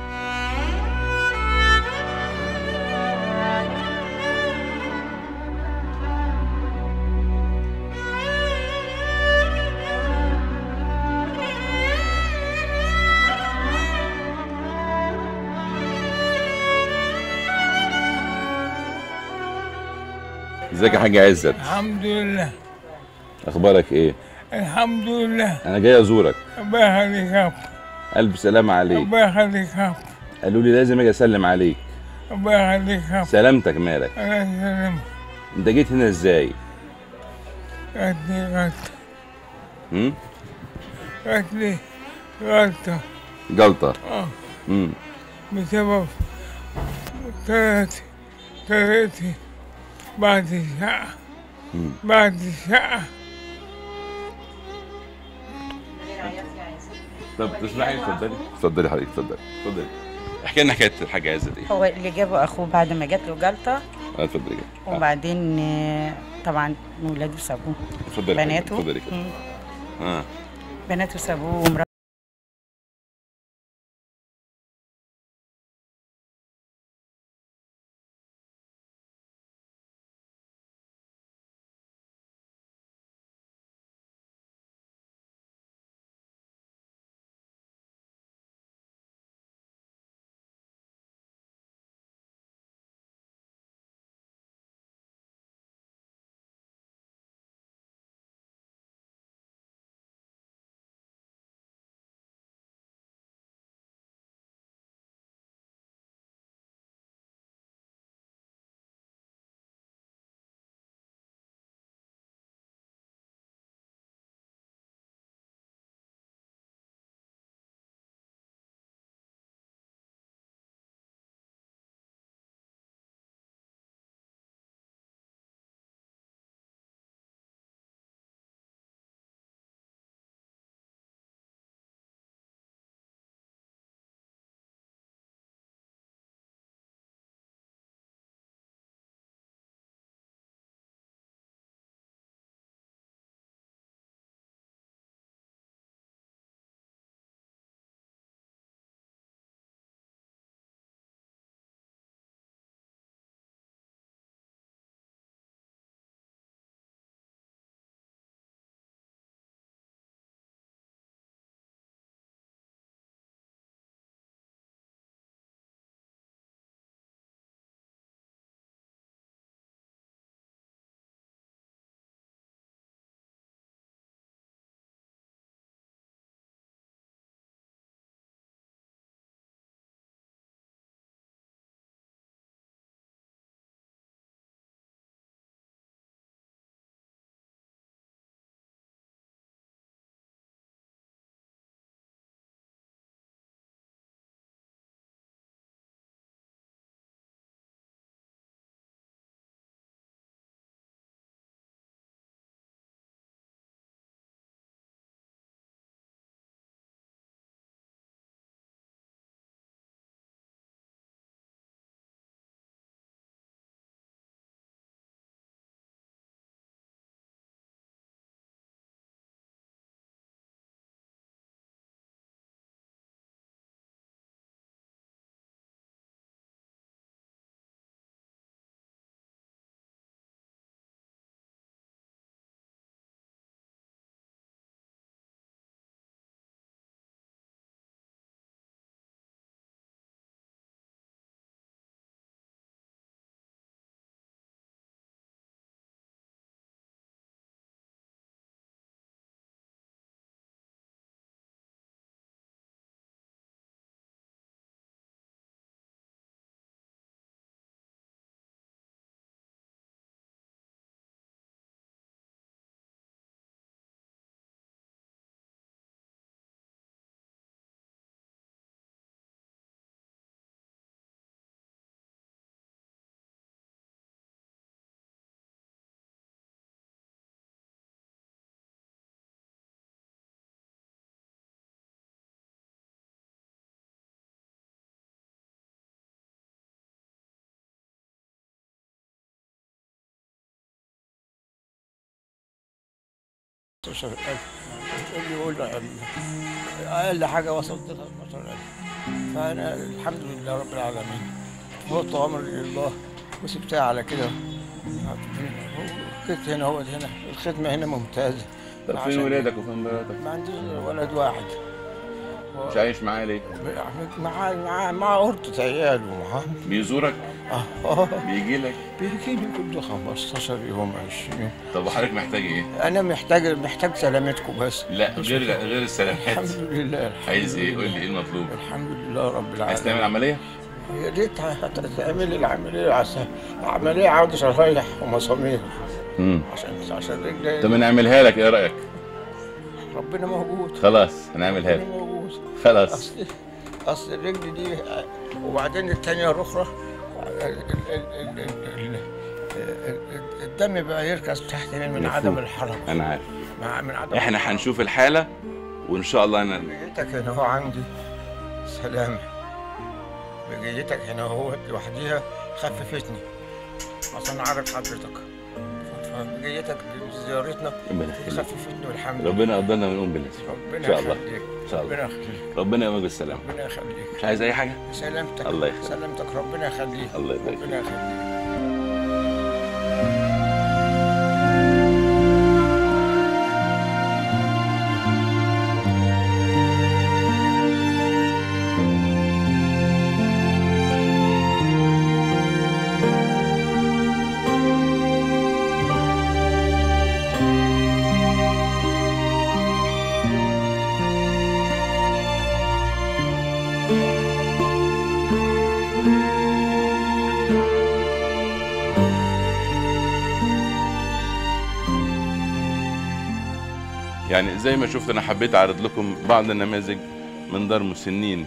ازيك يا حاج عزت الحمد لله اخبارك ايه الحمد لله انا جاي ازورك الله يخليك يا أبو. الف سلام عليك الله يخليك يا أبو. قالوا لي لازم اجي اسلم عليك الله يخليك يا أبو. سلامتك مالك الله يسلمك انت جيت هنا ازاي جات لي غلطة هم؟ جات لي غلطة جلطه اه امم بسبب طريقتي طريقتي بعد الشقة مم. بعد الشقة طب تسمعي اتفضلي اتفضلي حضرتك اتفضلي اتفضلي احكي لنا حكايه الحاج عزت ايه هو اللي جابه اخوه بعد ما جات له جلطه اه اتفضلي كده آه، وبعدين آه، طبعا ولاده سابوه اتفضلي حضرتك، بناته اتفضلي كده مم. اه بناته سابوه ومراته 15000 اللي يقول له اقل حاجه وصلت ل 15000 فانا الحمد لله رب العالمين فوت امري لله وسبتها على كده كنت هنا هو هنا الخدمه هنا ممتازه طب فين عشان- ولادك وفين مراتك؟ ما عنديش غير ولد واحد مش عايش معاه ليه؟ مع مع مع عرضة عيال ومعاه بيزورك؟ اه بيجي لك؟ بيجي لي كل 15 يوم 20 طب وحضرتك محتاج ايه؟ انا محتاج محتاج سلامتكم بس لا مش غير محتاج- غير السلامات الحمد لله الحمد عايز ايه؟ قول لي ايه المطلوب؟ الحمد لله رب العالمين عايز تعمل عمليه؟ يا ريت هتعمل العمليه عشان عمليه عاوز شرايح ومسامير امم عشان عشان رجلي طب نعملها لك ايه رايك؟ ربنا موجود خلاص هنعملها ربنا لك موجود خلاص اصل اصل الرجل دي وبعدين الثانيه الاخرى ال- ال- ال- ال- ال- الدم بقى يركز تحت من مفهوم. عدم الحركه انا عارف مع من عدم احنا هنشوف الحاله وان شاء الله انا بقيتك هنا هو عندي سلام بقيتك هنا هو لوحديها خففتني عشان اعرف حضرتك فبقيتك زيارتنا ربنا يخليك. خففتني والحمد لله ربنا قدرنا ونقوم بالاسم ربنا ان شاء الله يخليك ان شاء ربنا الله يخليك ربنا يقومك بالسلامه ربنا يخليك مش عايز اي حاجه سلامتك الله يخليك. سلامتك ربنا يخليك الله يبارك ربنا يخليك يعني زي ما شفت انا حبيت اعرض لكم بعض النماذج من دار مسنين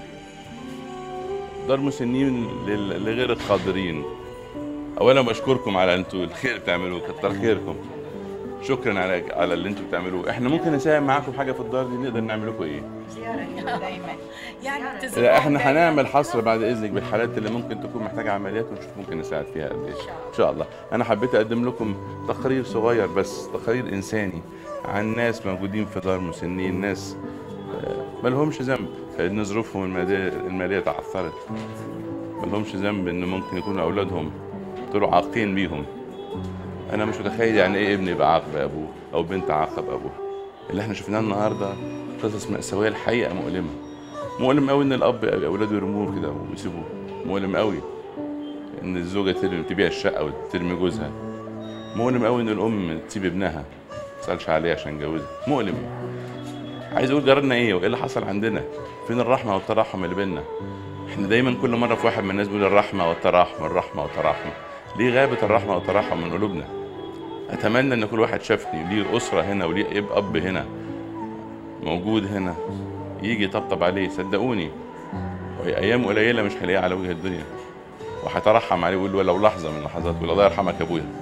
دار مسنين لل- لغير القادرين اولا بشكركم على انتوا الخير اللي بتعملوه كتر خيركم شكرا على على اللي انتوا بتعملوه احنا ممكن نساهم معاكم حاجه في الدار دي نقدر نعمل لكم ايه دايما يعني لا احنا هنعمل حصر بعد اذنك بالحالات اللي ممكن تكون محتاجه عمليات ونشوف ممكن نساعد فيها قد ايه ان شاء الله انا حبيت اقدم لكم تقرير صغير بس تقرير انساني عن ناس موجودين في دار مسنين ناس ما لهمش ذنب ان ظروفهم الماديه الماليه تعثرت ما لهمش ذنب ان ممكن يكونوا اولادهم طلعوا عاقين بيهم انا مش متخيل يعني ايه ابن يبقى عاق بابوه او بنت عاقه بابوه اللي احنا شفناه النهارده قصص مأساوية الحقيقة مؤلمة مؤلم قوي ان الاب اولاده يرموه كده ويسيبوه مؤلم قوي ان الزوجة ترمي تبيع الشقة وترمي جوزها مؤلم قوي ان الام تسيب ابنها ما تسألش عليه عشان جوزها مؤلم عايز اقول جرالنا ايه وايه اللي حصل عندنا فين الرحمة والتراحم اللي بينا احنا دايما كل مرة في واحد من الناس بيقول الرحمة والتراحم الرحمة والتراحم ليه غابت الرحمة والتراحم من قلوبنا اتمنى ان كل واحد شافني ليه اسره هنا وليه اب اب هنا موجود هنا يجي يطبطب عليه صدقوني وهي ايام قليله مش هلاقيها على وجه الدنيا وهترحم عليه ويقول له ولو لحظه من اللحظات ولا الله يرحمك يا ابويا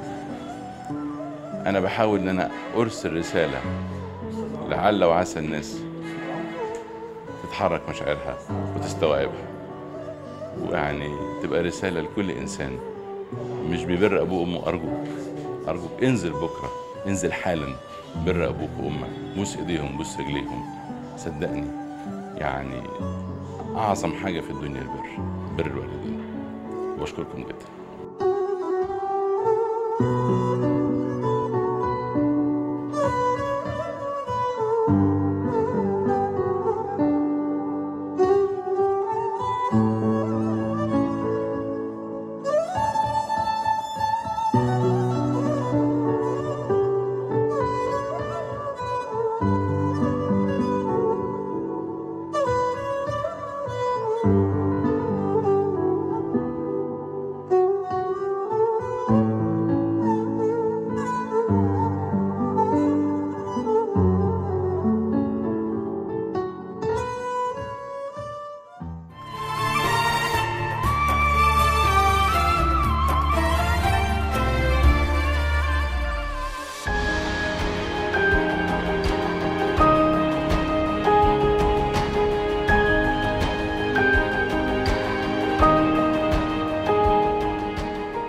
انا بحاول ان انا ارسل رساله لعل وعسى الناس تتحرك مشاعرها وتستوعبها ويعني تبقى رساله لكل انسان مش بيبر ابوه وامه ارجوك ارجوك انزل بكره انزل حالا بر ابوك وامك بوس ايديهم بوس رجليهم صدقني يعني اعظم حاجه في الدنيا البر بر الوالدين بشكركم جدا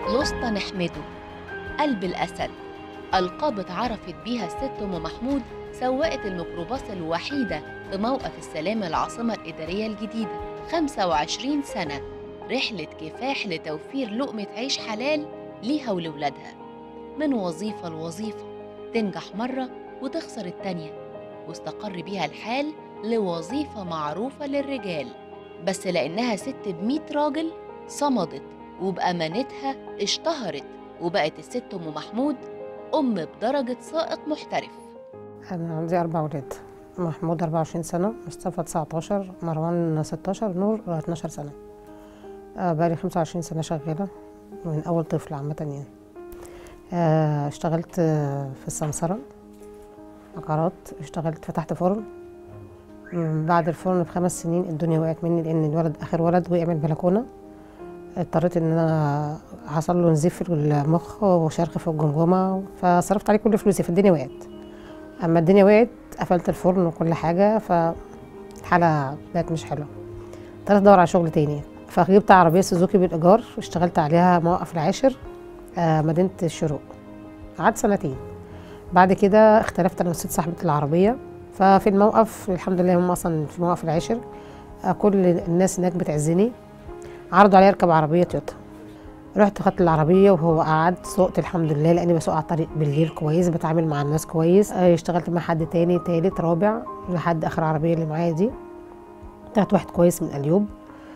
الوسطى نحمده قلب الأسد ألقاب اتعرفت بيها الست أم محمود سواقة الميكروباص الوحيدة في موقف السلام العاصمة الإدارية الجديدة 25 سنة رحلة كفاح لتوفير لقمة عيش حلال ليها ولولادها من وظيفة لوظيفة تنجح مرة وتخسر التانية واستقر بيها الحال لوظيفة معروفة للرجال بس لأنها ست بمية راجل صمدت وبأمانتها اشتهرت وبقت الست أم محمود أم بدرجة سائق محترف أنا عندي أربع ولاد محمود 24 سنة مصطفى 19 مروان 16 نور 12 سنة آه، بقالي 25 سنة شغالة من أول طفل عامة يعني آه، اشتغلت آه، في السمسرة عقارات اشتغلت فتحت فرن مم، بعد الفرن بخمس سنين الدنيا وقعت مني لأن الولد آخر ولد وقع من البلكونة اضطريت ان انا حصل له نزيف في المخ وشرخ في الجمجمه فصرفت عليه كل فلوسي فالدنيا وقعت اما الدنيا وقعت قفلت الفرن وكل حاجه فالحاله بقت مش حلوه اضطريت ادور على شغل تاني فجبت عربيه سوزوكي بالايجار واشتغلت عليها موقف العاشر آه، مدينه الشروق قعدت سنتين بعد كده اختلفت انا والست صاحبه العربيه ففي الموقف الحمد لله هم اصلا في موقف العاشر آه، كل الناس هناك بتعزني عرضوا عليا اركب عربيه تويوتا رحت خدت العربيه وهو قعد سوقت الحمد لله لاني بسوق على الطريق بالليل كويس بتعامل مع الناس كويس آه، اشتغلت مع حد تاني تالت رابع لحد اخر عربيه اللي معايا دي بتاعت واحد كويس من اليوب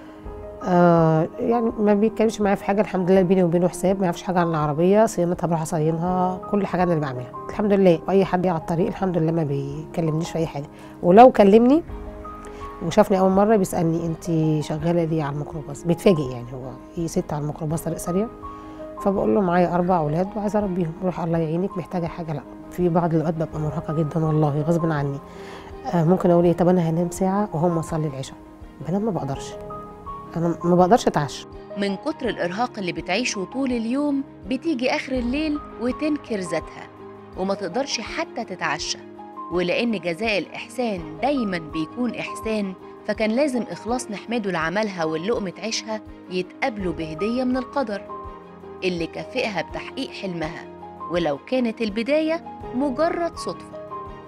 آه يعني ما بيتكلمش معايا في حاجه الحمد لله بيني وبينه حساب ما يعرفش حاجه عن العربيه صيانتها بروح اصينها كل حاجه انا اللي بعملها الحمد لله واي حد على الطريق الحمد لله ما بيكلمنيش في اي حاجه ولو كلمني وشافني اول مره بيسالني انت شغاله ليه على الميكروباص بيتفاجئ يعني هو هي ست على الميكروباص طريق سريع فبقول له معايا اربع اولاد وعايزه اربيهم روح الله يعينك محتاجه حاجه لا في بعض الاوقات ببقى مرهقه جدا والله غصب عني آه ممكن اقول ايه طب انا هنام ساعه وهم اصلي العشاء بنام ما بقدرش انا ما بقدرش اتعشى من كتر الإرهاق اللي بتعيشه طول اليوم بتيجي آخر الليل وتنكر ذاتها وما تقدرش حتى تتعشى ولأن جزاء الإحسان دايما بيكون إحسان فكان لازم إخلاص نحمده لعملها واللقمة عيشها يتقابلوا بهدية من القدر اللي كافئها بتحقيق حلمها ولو كانت البداية مجرد صدفة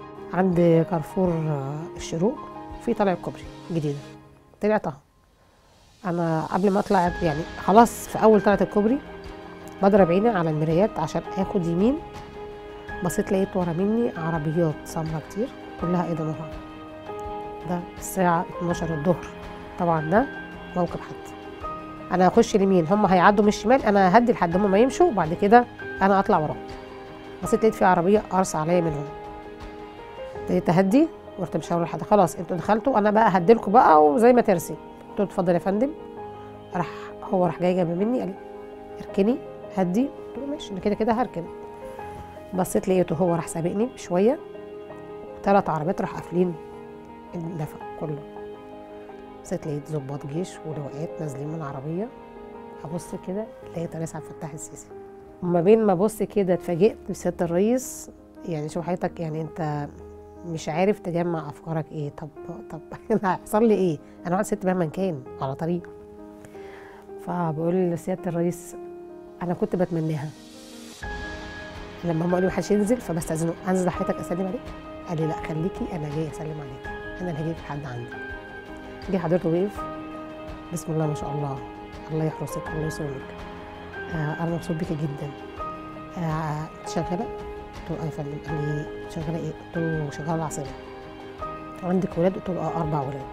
عند كارفور آه، الشروق في طلع كوبري جديده طلعتها انا قبل ما اطلع يعني خلاص في اول طلعت الكوبري بضرب عيني على المرايات عشان اخد يمين بصيت لقيت ورا مني عربيات سمرة كتير كلها ايضا نورها ده الساعة 12 الظهر طبعا ده موقف حد انا هخش اليمين هم هيعدوا من الشمال انا هدي لحد هم ما يمشوا وبعد كده انا اطلع وراهم بصيت لقيت في عربية قرص عليا منهم ابتديت اهدي ورحت مشاور لحد خلاص انتوا دخلتوا انا بقى هديلكوا بقى وزي ما ترسي قلت له اتفضل يا فندم راح هو راح جاي جنب مني قال لي اركني هدي قلت له ماشي انا كده كده هركن بصيت لقيته هو راح سابقني بشويه ثلاث عربيات راح قافلين النفق كله بصيت لقيت ظباط جيش ولواءات نازلين من العربيه ابص كده لقيت رئيس عبد الفتاح السيسي وما بين ما ابص كده اتفاجئت بسياده الرئيس يعني شوف حضرتك يعني انت مش عارف تجمع افكارك ايه طب طب انا هيحصل لي ايه انا واحده ست مهما كان على طريق فبقول لسياده الرئيس انا كنت بتمناها لما هم قالوا محدش ينزل فبستاذنه انزل حضرتك اسلم عليك قال لي لا خليكي انا جاي اسلم عليك انا اللي هجيب لحد عندك جه حضرته وقف بسم الله ما شاء الله الله يحرسك الله يسلمك آه انا مبسوط بيكي جدا آه انت شغاله قلت له اه يا فندم قال لي شغاله ايه قلت له شغاله العاصمه عندك ولاد قلت له اه اربع ولاد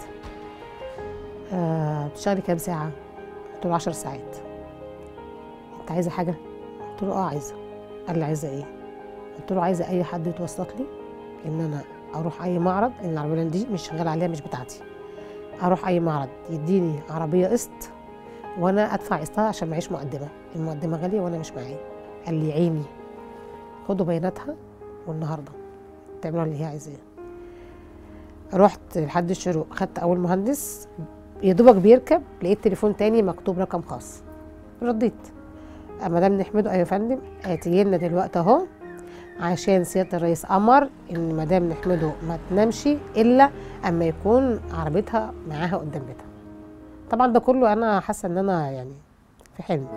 آه بتشتغلي كام ساعه قلت له 10 ساعات انت عايزه حاجه قلت له اه عايزه قال لي عايزه ايه قلت له عايزه اي حد يتوسط لي ان انا اروح اي معرض لان العربيه دي مش شغاله عليها مش بتاعتي اروح اي معرض يديني عربيه قسط وانا ادفع قسطها عشان معيش مقدمه المقدمه غاليه وانا مش معايا قال لي عيني خدوا بياناتها والنهارده تعملوا اللي هي عايزاه رحت لحد الشروق خدت اول مهندس يا دوبك بيركب لقيت تليفون تاني مكتوب رقم خاص رديت مدام نحمده ايوه يا فندم هتيجي لنا دلوقتي اهو عشان سياده الرئيس امر ان مدام نحمده ما تنامش الا اما يكون عربيتها معاها قدام بيتها طبعا ده كله انا حاسه ان انا يعني في حلم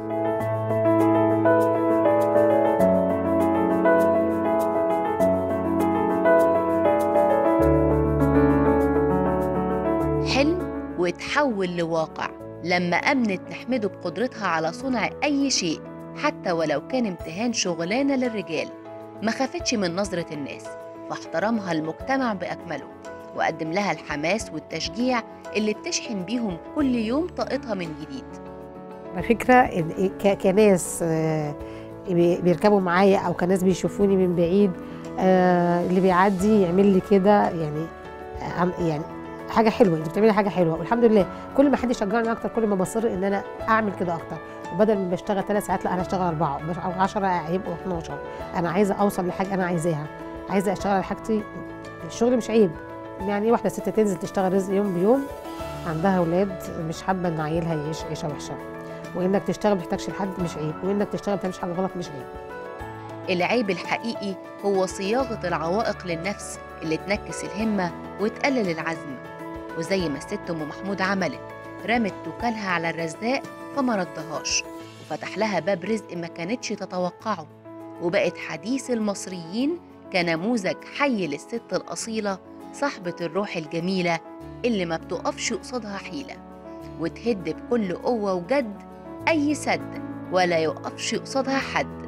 وتحول لواقع لما أمنت نحمده بقدرتها على صنع أي شيء حتى ولو كان امتهان شغلانة للرجال ما خافتش من نظرة الناس فاحترمها المجتمع بأكمله وقدم لها الحماس والتشجيع اللي بتشحن بيهم كل يوم طاقتها من جديد الفكرة إن ك- كناس آه، بي- بيركبوا معايا أو كناس بيشوفوني من بعيد آه، اللي بيعدي يعمل لي كده يعني آه، عم- يعني حاجة حلوة أنت بتعملي حاجة حلوة والحمد لله كل ما حد يشجعني أكتر كل ما بصر إن أنا أعمل كده أكتر وبدل ما بشتغل ثلاث ساعات لا أنا أشتغل أربعة مش- أو 10 هيبقوا 12 أنا عايزة أوصل لحاجة أنا عايزاها عايزة أشتغل على حاجتي الشغل مش عيب يعني واحدة ست تنزل تشتغل رزق يوم بيوم عندها أولاد مش حابة إن عيلها يعيش عيشة وحشة وانك تشتغل ما تحتاجش لحد مش عيب وانك تشتغل ما تعملش حاجه غلط مش عيب العيب الحقيقي هو صياغة العوائق للنفس اللي تنكس الهمة وتقلل العزم وزي ما الست أم محمود عملت رمت توكلها على الرزاق فما ردهاش وفتح لها باب رزق ما كانتش تتوقعه وبقت حديث المصريين كنموذج حي للست الأصيلة صاحبة الروح الجميلة اللي ما بتقفش قصادها حيلة وتهد بكل قوة وجد أي سد ولا يقفش قصادها حد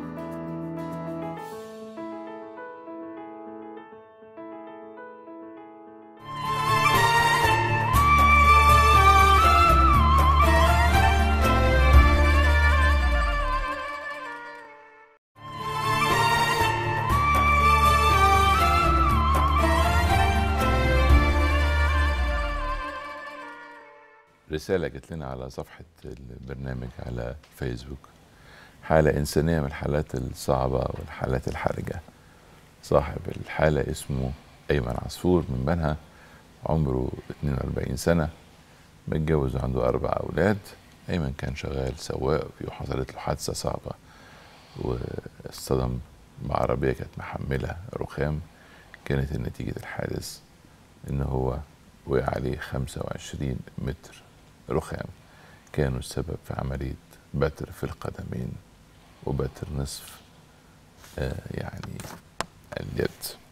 رسالة جت لنا على صفحة البرنامج على فيسبوك حالة إنسانية من الحالات الصعبة والحالات الحرجة صاحب الحالة اسمه أيمن عصفور من بنها عمره 42 سنة متجوز وعنده أربع أولاد أيمن كان شغال سواق وحصلت له حادثة صعبة واصطدم بعربية كانت محملة رخام كانت نتيجة الحادث إن هو وقع عليه 25 متر رخام كانوا السبب في عملية بتر في القدمين وبتر نصف آه يعني اليد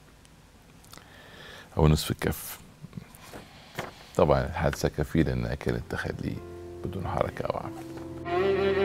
أو نصف الكف طبعا الحادثة كفيلة إنها كانت تخليه بدون حركة أو عمل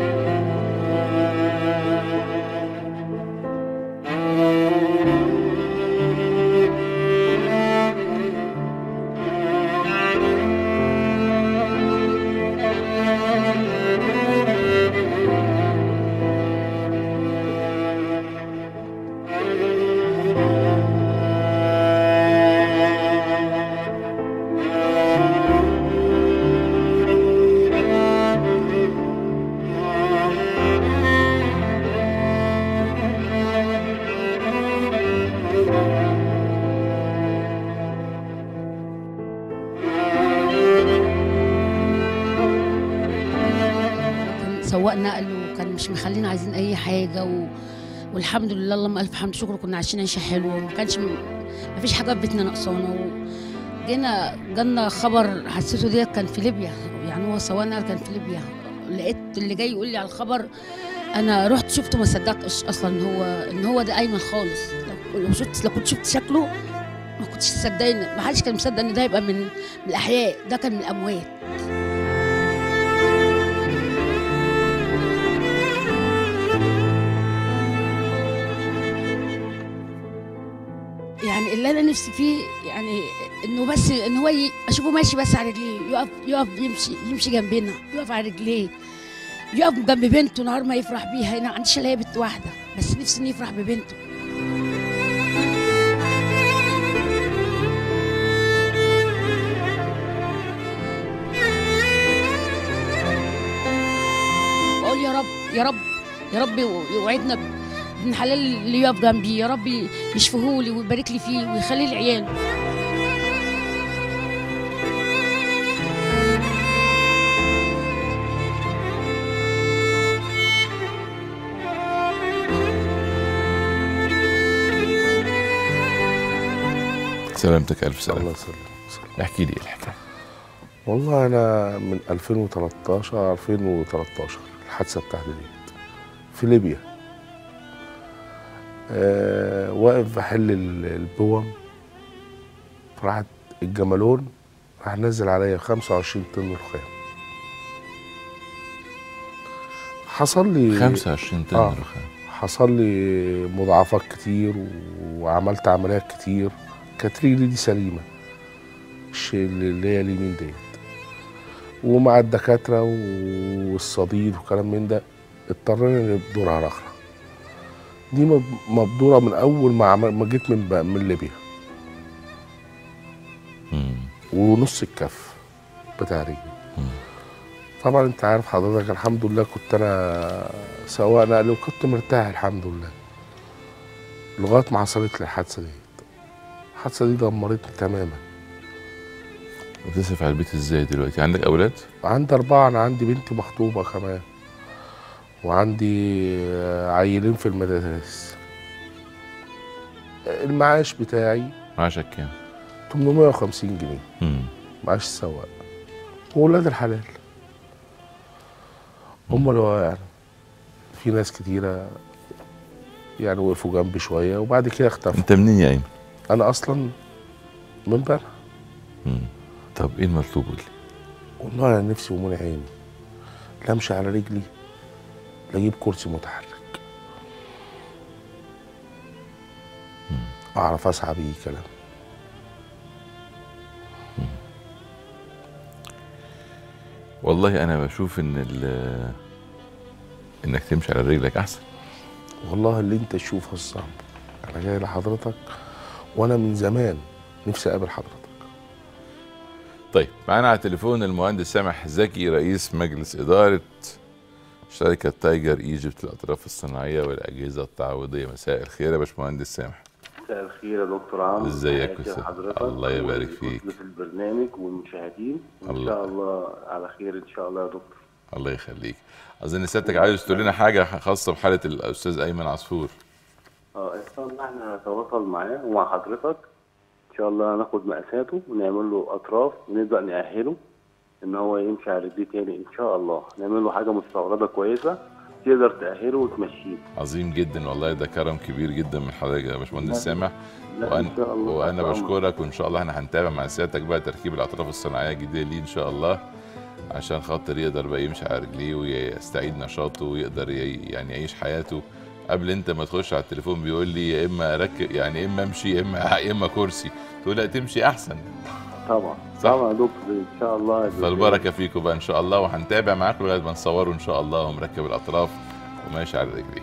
كان سواق نقل وكان مش مخلينا عايزين اي حاجه و... والحمد لله اللهم الف حمد شكر كنا عايشين عيشه حلوه وما كانش م... ما فيش حاجه في بيتنا ناقصانا وجينا جالنا خبر حسيته ديت كان في ليبيا يعني هو سواق نقل كان في ليبيا لقيت اللي جاي يقول لي على الخبر انا رحت شفته ما صدقتش اصلا ان هو ان هو ده ايمن خالص لو- لو شفت لو كنت شفت شكله ما كنتش تصدقني ما حدش كان مصدق ان ده يبقى من من الاحياء ده كان من الاموات يعني اللي انا نفسي فيه يعني انه بس ان هو ي- اشوفه ماشي بس على رجليه يقف يقف يمشي يمشي جنبنا يقف على رجليه يقف جنب بنته نهار ما يفرح بيها انا ما عنديش الا هي بنت واحده بس نفسي انه يفرح ببنته بقول يا رب يا رب يا رب يوعدنا ابن حلال اللي يقف جنبي يا رب يشفهولي ويبارك لي فيه ويخلي لي عياله سلامتك ألف سلامة الله يسلمك احكي لي إيه الحكاية والله انا من 2013 2013 الحادثه بتاعتي دي في ليبيا أه واقف بحل ال- البوم راحت الجمالون راح نزل عليا 25 طن رخام حصل لي 25 طن آه. رخام حصل لي مضاعفات كتير وعملت عمليات كتير كانت رجلي دي سليمة الشيء اللي هي اليمين ديت ومع الدكاترة والصديد وكلام من ده اضطرينا نبدرها رخرة دي مب- مبدورة من أول ما عمل ما جيت من ب- من ليبيا ونص الكف بتاع رجلي طبعا انت عارف حضرتك الحمد لله كنت انا سواق نقل وكنت مرتاح الحمد لله لغايه ما حصلت لي الحادثه دي الحادثه دي دمرتني تماما بتصرف على البيت ازاي دلوقتي عندك اولاد عندي اربعه انا عندي بنتي مخطوبه كمان وعندي آه، عيلين في المدارس المعاش بتاعي معاشك كام 850 جنيه مم. معاش السواق وولاد الحلال هم اللي هو يعني في ناس كتيرة يعني وقفوا جنبي شوية وبعد كده اختفوا انت منين يا ايمن أنا أصلا من بنها مم. طب ايه المطلوب لي والله أنا نفسي ومنع عيني لا أمشي على رجلي لا أجيب كرسي متحرك أعرف أسعى بيه كلام والله انا بشوف ان ال- انك تمشي على رجلك احسن والله اللي انت تشوفه الصعب انا جاي لحضرتك وانا من زمان نفسي اقابل حضرتك طيب معانا على التليفون المهندس سامح زكي رئيس مجلس إدارة شركة تايجر ايجيبت للأطراف الصناعية والأجهزة التعويضية مساء الخير يا باشمهندس سامح مساء الخير يا دكتور عمرو ازيك تحياتي أستاذ؟ لحضرتك الله يبارك فيك. والكل في البرنامج والمشاهدين وان الله. شاء الله على خير ان شاء الله يا دكتور الله يخليك أظن سيادتك عايز تقول لنا حاجة خاصة بحالة الأستاذ أيمن عصفور اه ان شاء الله احنا هنتواصل معاه ومع حضرتك ان شاء الله هناخد مقاساته ونعمل له اطراف ونبدا نأهله ان هو يمشي على رجليه تاني ان شاء الله نعمل له حاجه مستورده كويسه تقدر تأهله وتمشيه عظيم جدا والله ده كرم كبير جدا من حضرتك يا باشمهندس لا، سامح لا، إن وأنا, شاء الله. وأنا تحت بشكرك وإن شاء الله احنا هنتابع مع سيادتك بقى تركيب الأطراف الصناعية الجديدة ليه إن شاء الله عشان خاطر يقدر بقى يمشي على رجليه ويستعيد نشاطه ويقدر ي- يعني يعيش حياته قبل انت ما تخش على التليفون بيقول لي يا اما ركب يعني يا اما امشي يا اما يا اما كرسي تقول لا تمشي احسن طبعا طبعا يا دكتور ان شاء الله فالبركه فيكم بقى ان شاء الله وهنتابع معاكم لغايه ما نصوره ان شاء الله ومركب الاطراف وماشي على رجليه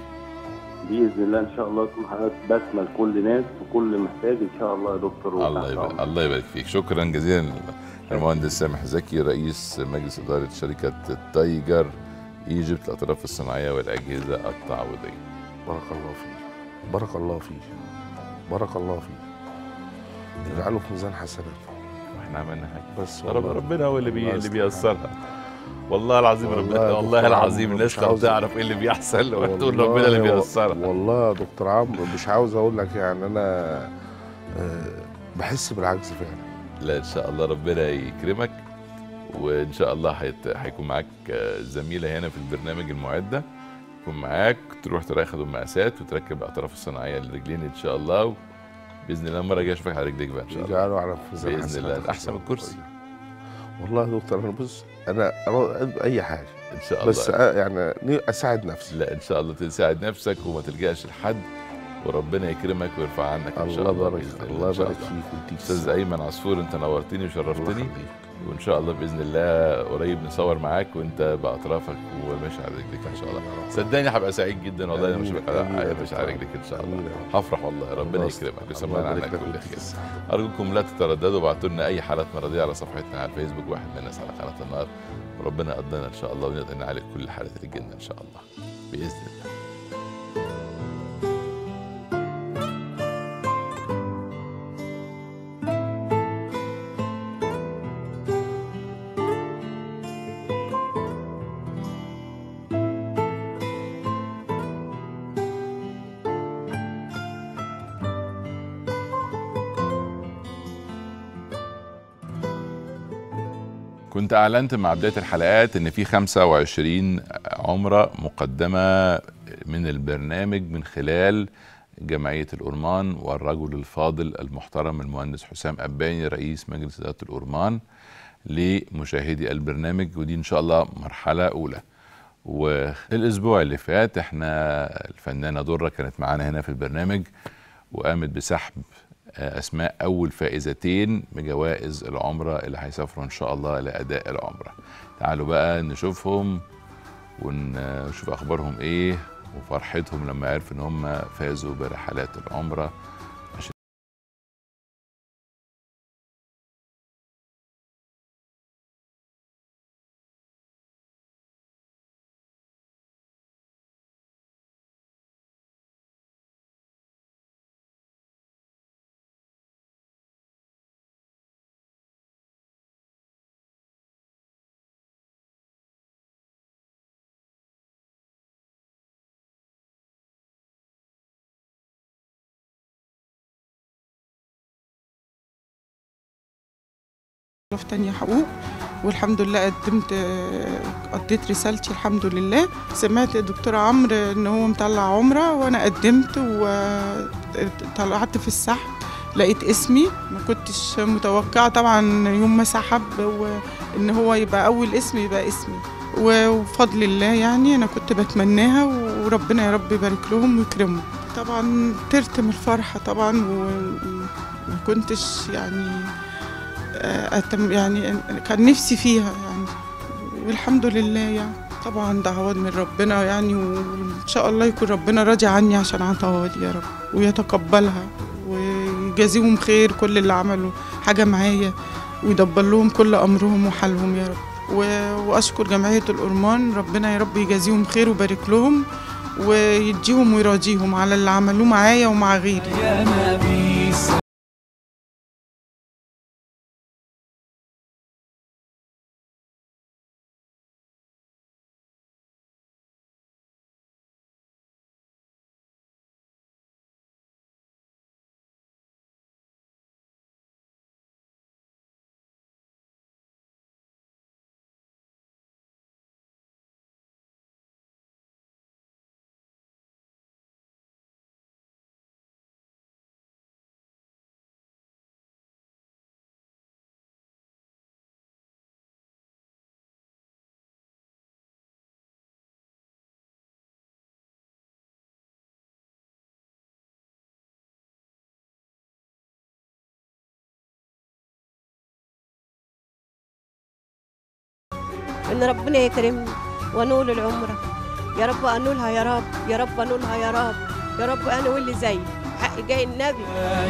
باذن الله ان شاء الله يكون حضرتك بسمه لكل ناس وكل محتاج ان شاء الله يا دكتور الله وتحت يبارك أمرك. الله يبارك فيك شكرا جزيلا للمهندس سامح زكي رئيس مجلس اداره شركه تايجر ايجيبت الاطراف الصناعيه والاجهزه التعويضيه بارك الله فيك بارك الله فيك بارك الله فيك اجعله في ميزان حسناته واحنا عملنا حاجه بس رب والله. ربنا هو اللي بي الله اللي يستر. بييسرها والله العظيم والله ربنا يا والله دكتور العظيم عمرو الناس مش لو عاوز- تعرف ايه اللي بيحصل وتقول والله ربنا اللي و- بييسرها والله يا دكتور عمرو مش عاوز اقول لك يعني انا آه، بحس بالعجز فعلا لا ان شاء الله ربنا يكرمك وان شاء الله هيت... هيكون معاك آه، زميله هنا في البرنامج المعده تكون معاك تروح تاخد المقاسات وتركب الاطراف الصناعيه للرجلين ان شاء الله باذن الله المره الجايه اشوفك على رجليك بقى ان شاء الله يجعله على ميزان باذن حسناته الله احسن من الكرسي والله يا دكتور انا بص انا أرا- اي حاجه ان شاء الله بس آه، يعني ن- اساعد نفسي لا ان شاء الله تساعد نفسك وما تلجاش لحد وربنا يكرمك ويرفع عنك ان شاء الله الله يبارك بإذن الله إن شاء يبارك فيك ويديك استاذ ايمن عصفور انت نورتني الله وشرفتني يخليك. وان شاء الله باذن الله قريب نصور معاك وانت باطرافك وماشي على رجلك ان شاء الله صدقني هبقى سعيد جدا والله انا مش آمين. بقى آمين يا ماشي على دكتور. رجلك ان شاء الله آمين يا رب. هفرح والله ربنا الله يكرمك الله ويسمعنا يبارك عنك لك كل ويديك خير الصحة. ارجوكم لا تترددوا وابعتوا لنا اي حالات مرضيه على صفحتنا على الفيسبوك واحد من الناس على قناه النار وربنا يقضينا ان شاء الله ونقدر نعالج كل الحالات اللي تجينا ان شاء الله باذن الله كنت اعلنت مع بدايه الحلقات ان في 25 عمره مقدمه من البرنامج من خلال جمعيه الأورمان والرجل الفاضل المحترم المهندس حسام أباني رئيس مجلس اداره الأورمان لمشاهدي البرنامج ودي ان شاء الله مرحله اولى والاسبوع اللي فات احنا الفنانه دره كانت معانا هنا في البرنامج وقامت بسحب آه، اسماء اول فائزتين بجوائز العمره اللي هيسافروا ان شاء الله لاداء العمره تعالوا بقى نشوفهم ونشوف اخبارهم ايه وفرحتهم لما عرفوا ان هم فازوا برحلات العمره عشان في تانية حقوق والحمد لله قدمت آه، قضيت رسالتي الحمد لله سمعت الدكتور عمرو ان هو مطلع عمره وانا قدمت وطلعت في السحب لقيت اسمي ما كنتش متوقعه طبعا يوم ما سحب وان هو يبقى اول اسم يبقى اسمي و- وبفضل الله يعني انا كنت بتمناها وربنا يا رب يبارك لهم ويكرمهم طبعا طرت من الفرحه طبعا وما كنتش يعني أتم يعني كان نفسي فيها يعني والحمد لله يعني طبعا دعوات من ربنا يعني وإن شاء الله يكون ربنا راضي عني عشان عطاواتي يا رب ويتقبلها ويجازيهم خير كل اللي عملوا حاجة معايا ويدبر لهم كل أمرهم وحالهم يا رب و- وأشكر جمعية الأورمان ربنا يا رب يجازيهم خير ويبارك لهم ويديهم ويراضيهم على اللي عملوه معايا ومع غيري ان ربنا يكرمني وانول العمره يا رب انولها يا رب يا رب انولها يا رب يا رب انا واللي زي حق جاي النبي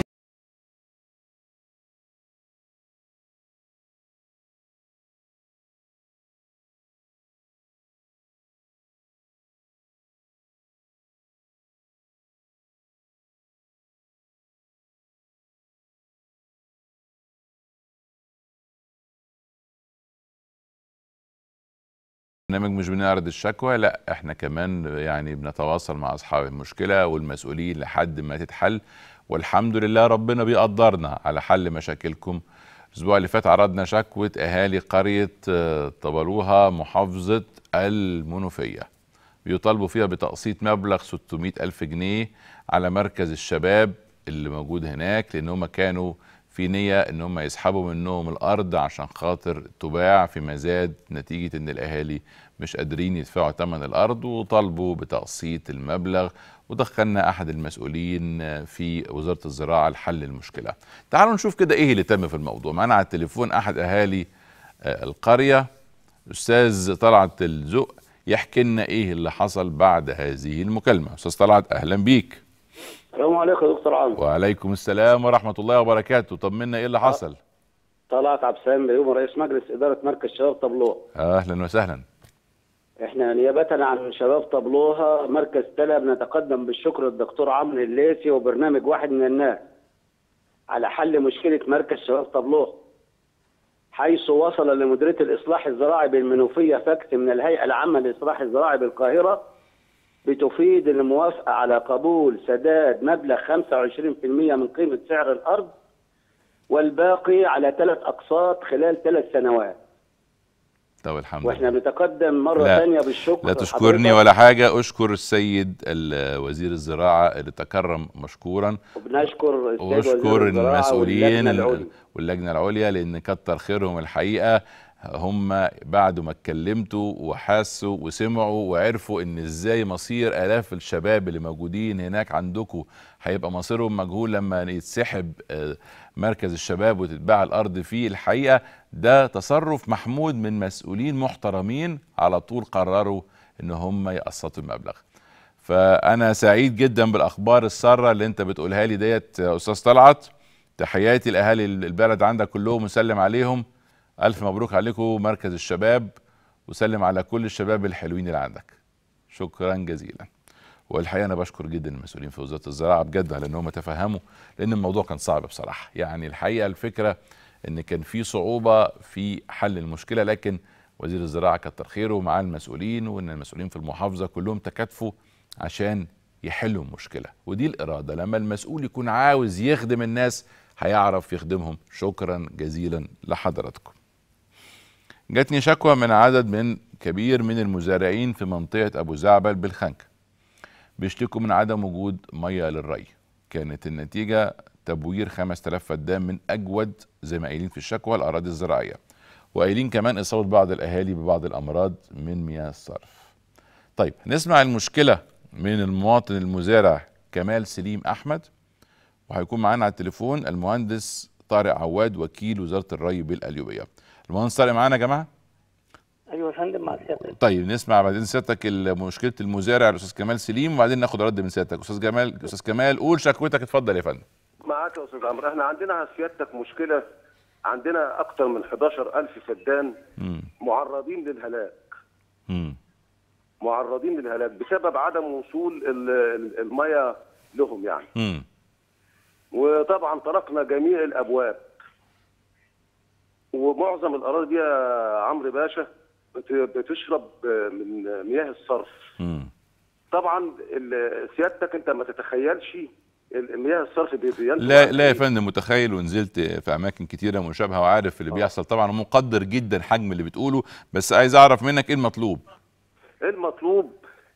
برنامج مش بنعرض الشكوى لا احنا كمان يعني بنتواصل مع اصحاب المشكله والمسؤولين لحد ما تتحل والحمد لله ربنا بيقدرنا على حل مشاكلكم الاسبوع اللي فات عرضنا شكوى اهالي قريه آه، طبلوها محافظه المنوفيه بيطالبوا فيها بتقسيط مبلغ 600 ألف جنيه على مركز الشباب اللي موجود هناك لأن هم كانوا في نية ان هم يسحبوا منهم الارض عشان خاطر تباع فيما زاد نتيجة ان الاهالي مش قادرين يدفعوا ثمن الارض وطالبوا بتقسيط المبلغ ودخلنا احد المسؤولين في وزارة الزراعة لحل المشكلة تعالوا نشوف كده ايه اللي تم في الموضوع معنا على التليفون احد اهالي آه، القرية استاذ طلعت الزق يحكي لنا ايه اللي حصل بعد هذه المكالمة استاذ طلعت اهلا بيك السلام عليكم يا دكتور عمرو وعليكم السلام ورحمة الله وبركاته طمنا ايه اللي حصل طلعت عبد السلام بيوم رئيس مجلس اداره مركز شباب طبلوه اهلا وسهلا احنا نيابه عن شباب طبلوها مركز تلا بنتقدم بالشكر للدكتور عمرو الليثي وبرنامج واحد من الناس على حل مشكله مركز شباب طبلوه حيث وصل لمديريه الاصلاح الزراعي بالمنوفيه فاكس من الهيئه العامه للاصلاح الزراعي بالقاهره بتفيد الموافقه على قبول سداد مبلغ 25% من قيمه سعر الارض والباقي على ثلاث اقساط خلال ثلاث سنوات طب الحمد لله واحنا بنتقدم مره لا، ثانيه بالشكر لا تشكرني لحضرتك. ولا حاجة أشكر السيد ال- وزير الزراعة اللي تكرم مشكورا وبنشكر السيد وزير واشكر الزراعة المسؤولين واللجنة ال- العليا. واللجنه العليا لان كتر خيرهم الحقيقه هم بعد ما اتكلمتوا وحسوا وسمعوا وعرفوا ان ازاي مصير الاف الشباب اللي موجودين هناك عندكم هيبقى مصيرهم مجهول لما يتسحب آه، مركز الشباب وتتباع الارض فيه الحقيقه ده تصرف محمود من مسؤولين محترمين على طول قرروا ان هم يقسطوا المبلغ فانا سعيد جدا بالاخبار الساره اللي انت بتقولها لي ديت يا استاذ طلعت تحياتي لاهالي البلد عندك كلهم وسلم عليهم الف مبروك عليكم مركز الشباب وسلم على كل الشباب الحلوين اللي عندك شكرا جزيلا والحقيقه انا بشكر جدا المسؤولين في وزاره الزراعه بجد على ان هم تفهموا لان الموضوع كان صعب بصراحه يعني الحقيقه الفكره ان كان في صعوبه في حل المشكله لكن وزير الزراعه كتر خيره مع المسؤولين وان المسؤولين في المحافظه كلهم تكاتفوا عشان يحلوا المشكله ودي الاراده لما المسؤول يكون عاوز يخدم الناس هيعرف يخدمهم شكرا جزيلا لحضراتكم جاتني شكوى من عدد من كبير من المزارعين في منطقه ابو زعبل بالخنكه بيشتكوا من عدم وجود ميه للري كانت النتيجه تبوير 5000 فدان من اجود زي ما قايلين في الشكوى الاراضي الزراعيه وقايلين كمان اصابه بعض الاهالي ببعض الامراض من مياه الصرف طيب نسمع المشكله من المواطن المزارع كمال سليم احمد وهيكون معانا على التليفون المهندس طارق عواد وكيل وزاره الري بالقليوبيه المهندس طارق معانا يا جماعه ايوه يا فندم مع سيادتك طيب نسمع بعدين سيادتك مشكله المزارع الاستاذ كمال سليم وبعدين ناخد رد من سيادتك استاذ جمال استاذ كمال قول شكوتك اتفضل يا فندم معاك يا استاذ عمرو احنا عندنا سيادتك مشكله عندنا اكتر من 11000 فدان مم. معرضين للهلاك مم. معرضين للهلاك بسبب عدم وصول ال- ال- الميه لهم يعني مم. وطبعا طرقنا جميع الابواب ومعظم الاراضي دي يا عمرو باشا بت- بتشرب من مياه الصرف مم. طبعا ال- سيادتك انت ما تتخيلش ال- مياه الصرف بي- بينتج لا عن لا يا فندم متخيل ونزلت في اماكن كتيره مشابهه وعارف اللي بيحصل طبعا ومقدر جدا حجم اللي بتقوله بس عايز اعرف منك ايه المطلوب المطلوب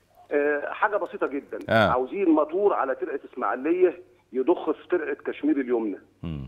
آه، حاجه بسيطه جدا آه. عاوزين موتور على ترعه اسماعيليه يضخ في ترعه كشمير اليمنى مم.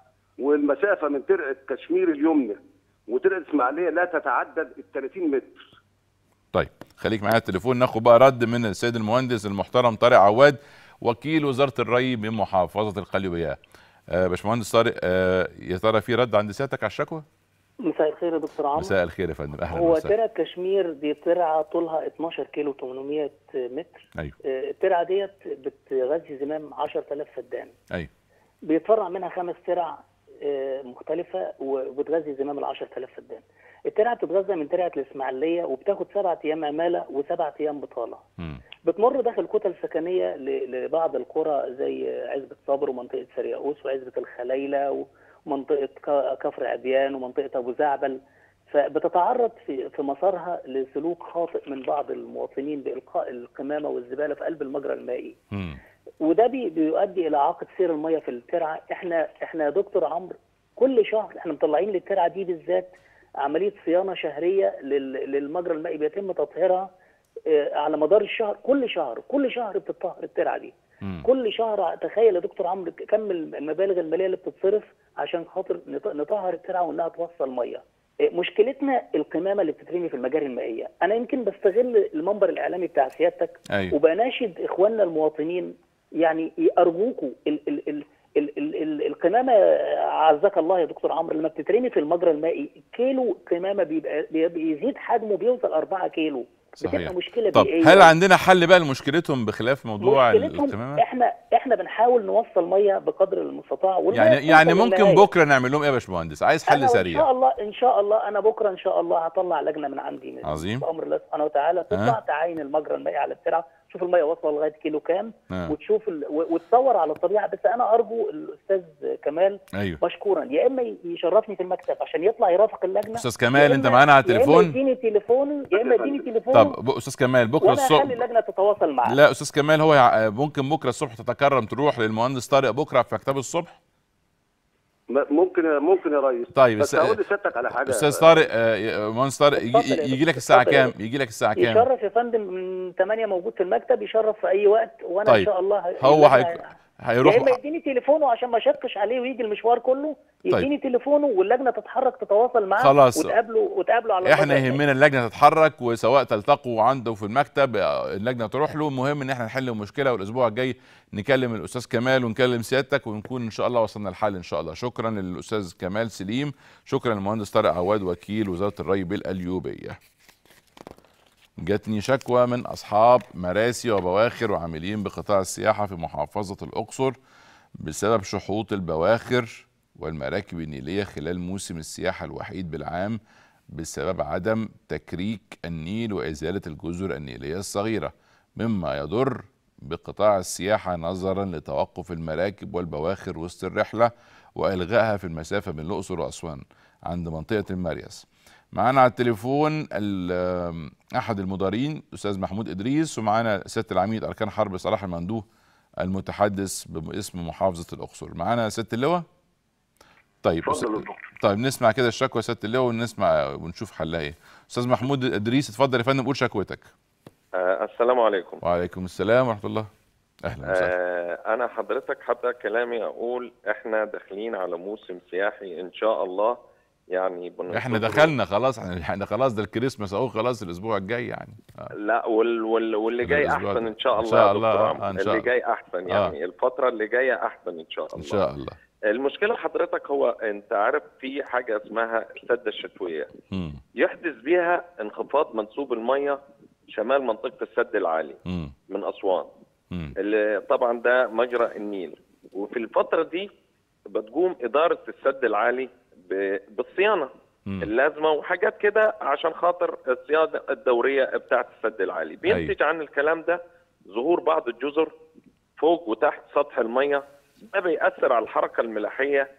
والمسافه من ترعه كشمير اليمنى وترعه اسماعيليه لا تتعدى ال 30 متر طيب خليك معايا على التليفون ناخد بقى رد من السيد المهندس المحترم طارق عواد وكيل وزاره الري بمحافظه القليوبيه آه باشمهندس طارق آه يا ترى في رد عند سيادتك على الشكوى مساء الخير يا دكتور عمرو مساء الخير يا فندم اهلا هو وسهلا ترعه كشمير دي ترعه طولها 12 كيلو 800 متر ايوه آه، الترعه ديت بتغذي زمام 10000 فدان ايوه بيتفرع منها خمس ترع آه، مختلفة وبتغذي زمام ال 10000 فدان. الترعة بتتغذى من ترعة الإسماعيلية وبتاخد سبعة أيام عمالة وسبعة أيام بطالة. بتمر داخل كتل سكنية ل- لبعض القرى زي عزبة صبر ومنطقة سرياوس وعزبة الخليلة ومنطقة ك- كفر عبيان ومنطقة أبو زعبل فبتتعرض في في مسارها لسلوك خاطئ من بعض المواطنين بإلقاء القمامة والزبالة في قلب المجرى المائي. وده بي- بيؤدي الى اعاقه سير الميه في الترعه احنا احنا يا دكتور عمرو كل شهر احنا مطلعين للترعه دي بالذات عمليه صيانه شهريه لل- للمجرى المائي بيتم تطهيرها آه، على مدار الشهر كل شهر كل شهر بتطهر الترعه دي كل شهر تخيل يا دكتور عمرو كم المبالغ الماليه اللي بتتصرف عشان خاطر نط- نطهر الترعه وانها توصل ميه آه، مشكلتنا القمامه اللي بتترمي في المجاري المائيه انا يمكن بستغل المنبر الاعلامي بتاع سيادتك أيوة. وبناشد اخواننا المواطنين يعني ارجوكوا ال ال ال ال ال ال القمامه عزك الله يا دكتور عمرو لما بتترمي في المجرى المائي كيلو قمامه بيبقى بيزيد حجمه بيوصل 4 كيلو صحيح بتبقى مشكله طب بيئيه هل عندنا حل بقى لمشكلتهم بخلاف موضوع مشكلتهم القمامه احنا احنا بنحاول نوصل ميه بقدر المستطاع والمية يعني يعني بتوصل ممكن للنهاية. بكره نعمل لهم ايه يا باشمهندس عايز أنا حل ان سريع شاء الله ان شاء الله انا بكره ان شاء الله هطلع لجنه من عندي من عظيم. بامر الله سبحانه وتعالى تطلع آه. تعاين المجرى المائي على الترعه تشوف الميه واصله لغايه كيلو كام آه. وتشوف ال... و- وتصور على الطبيعه بس انا ارجو الاستاذ كمال ايوه مشكورا يا اما يشرفني في المكتب عشان يطلع يرافق اللجنه أستاذ كمال، يا أنت إما- معانا على يا إما التليفون؟ يديني تليفون يا اما يديني تليفون طب ب- استاذ كمال بكره وانا الصبح اخلي اللجنه تتواصل معاه لا استاذ كمال هو يع- ممكن بكره الصبح تتكرم تروح للمهندس طارق بكره في مكتبه الصبح م- ممكن ممكن يا ريس طيب، بس الس- هقول لسيادتك على حاجه استاذ طارق آه، يا- مهندس طارق اتفضل يا يجي, دكتور، يجي لك الساعه اتفضل يا كام دكتور. يجي لك الساعه كام يشرف يا فندم من 8 موجود في المكتب يشرف في اي وقت وانا طيب. ان شاء الله ه- هو اللجنة- هيك- هيروح يا اما يديني تليفونه عشان ما اشقش عليه ويجي المشوار كله يديني تليفونه واللجنه تتحرك تتواصل معاه خلاص. وتقابله وتقابله على احنا الفترة الجاية. يهمنا اللجنه تتحرك وسواء تلتقوا عنده في المكتب آه، اللجنه تروح له المهم ان احنا نحل المشكله والاسبوع الجاي نكلم الاستاذ كمال ونكلم سيادتك ونكون ان شاء الله وصلنا لحل ان شاء الله شكرا للاستاذ كمال سليم شكرا للمهندس طارق عواد وكيل وزاره الري بالقليوبيه جاتني شكوى من اصحاب مراسي وبواخر وعاملين بقطاع السياحه في محافظه الاقصر بسبب شحوط البواخر والمراكب النيليه خلال موسم السياحه الوحيد بالعام بسبب عدم تكريك النيل وازاله الجزر النيليه الصغيره مما يضر بقطاع السياحه نظرا لتوقف المراكب والبواخر وسط الرحله والغائها في المسافه بين الاقصر واسوان عند منطقه المريس معانا على التليفون ال- احد المديرين الاستاذ محمود ادريس ومعانا سياده العميد اركان حرب صلاح المندوه المتحدث باسم محافظه الاقصر معانا سياده اللواء طيب اتفضل يا أس- طيب نسمع كده الشكوى سياده اللواء ونسمع ونشوف حلها ايه استاذ محمود ادريس اتفضل يا فندم قول شكوتك آه السلام عليكم وعليكم السلام ورحمه الله اهلا وسهلا آه انا حضرتك هبدا كلامي اقول احنا داخلين على موسم سياحي ان شاء الله يعني بننتظر- احنا دخلنا خلاص احنا احنا خلاص ده الكريسماس اهو خلاص الاسبوع الجاي يعني آه. لا وال وال واللي جاي الأسبوع احسن ده. ان شاء إن الله شاء يا الله، دكتور آه، عمرو. إن شاء اللي الله. جاي احسن يعني الفتره اللي جايه احسن ان شاء الله ان شاء الله المشكله حضرتك هو انت عارف في حاجه اسمها السده الشتويه مم. يحدث بيها انخفاض منسوب الميه شمال منطقه السد العالي مم. من اسوان مم. اللي طبعا ده مجرى النيل وفي الفتره دي بتقوم اداره السد العالي ب- بالصيانه مم. اللازمه وحاجات كده عشان خاطر الصيانه الدوريه بتاعه السد العالي بينتج عن الكلام ده ظهور بعض الجزر فوق وتحت سطح الميه ده بيأثر على الحركه الملاحيه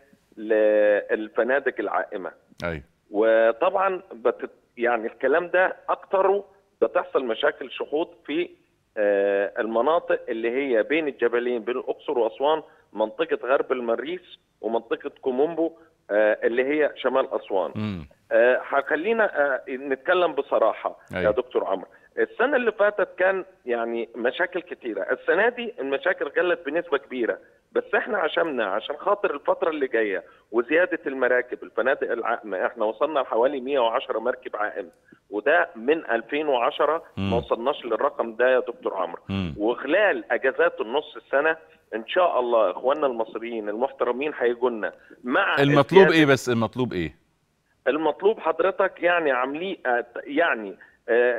للفنادق العائمه ايوه وطبعا بت يعني الكلام ده اكتره بتحصل مشاكل شحوط في آه، المناطق اللي هي بين الجبلين بين الاقصر واسوان منطقه غرب المريس ومنطقه كومومبو آه، اللي هي شمال اسوان مم. آه، خلينا آه، نتكلم بصراحه يا أيوة. دكتور عمرو السنه اللي فاتت كان يعني مشاكل كتيره السنه دي المشاكل قلت بنسبه كبيره بس احنا عشمنا عشان خاطر الفتره اللي جايه وزياده المراكب الفنادق العائمه احنا وصلنا لحوالي 110 مركب عائم وده من 2010 مم. ما وصلناش للرقم ده يا دكتور عمرو مم. وخلال اجازات النص السنه ان شاء الله اخواننا المصريين المحترمين هيجوا لنا مع المطلوب الزيادة- ايه بس المطلوب ايه المطلوب حضرتك يعني عاملين آه، يعني آه،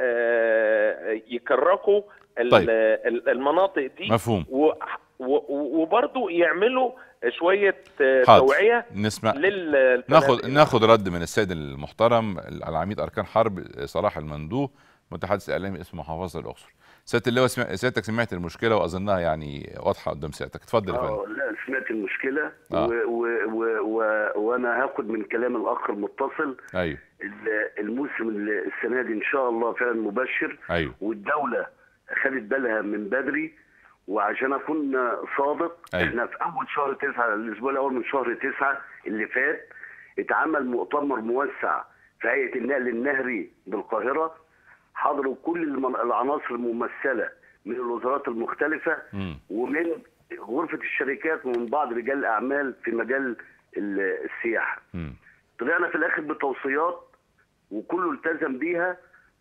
آه، يكركوا ال- طيب. ال- المناطق دي مفهوم. و- و- وبرضه يعملوا شويه آه، حاضر. توعيه نسمع لل ناخد ناخد رد من السيد المحترم العميد اركان حرب صلاح المندوه متحدث اعلامي اسم محافظه الاقصر سياده اللواء سمع... سيادتك سمعت المشكله واظنها يعني واضحه قدام سيادتك اتفضل يا فندم اه لا سمعت المشكله آه. و و و و وانا هاخد من كلام الاخ المتصل ايوه ال- الموسم ال- السنه دي ان شاء الله فعلا مبشر ايوه والدوله خدت بالها من بدري وعشان اكون صادق أيوة. احنا في اول شهر تسعة الاسبوع الاول من شهر تسعة اللي فات اتعمل مؤتمر موسع في هيئه النقل النهري بالقاهره حضروا كل المن- العناصر الممثله من الوزارات المختلفه مم. ومن غرفه الشركات ومن بعض رجال الاعمال في مجال ال- السياحه مم. طلعنا في الاخر بتوصيات وكله التزم بيها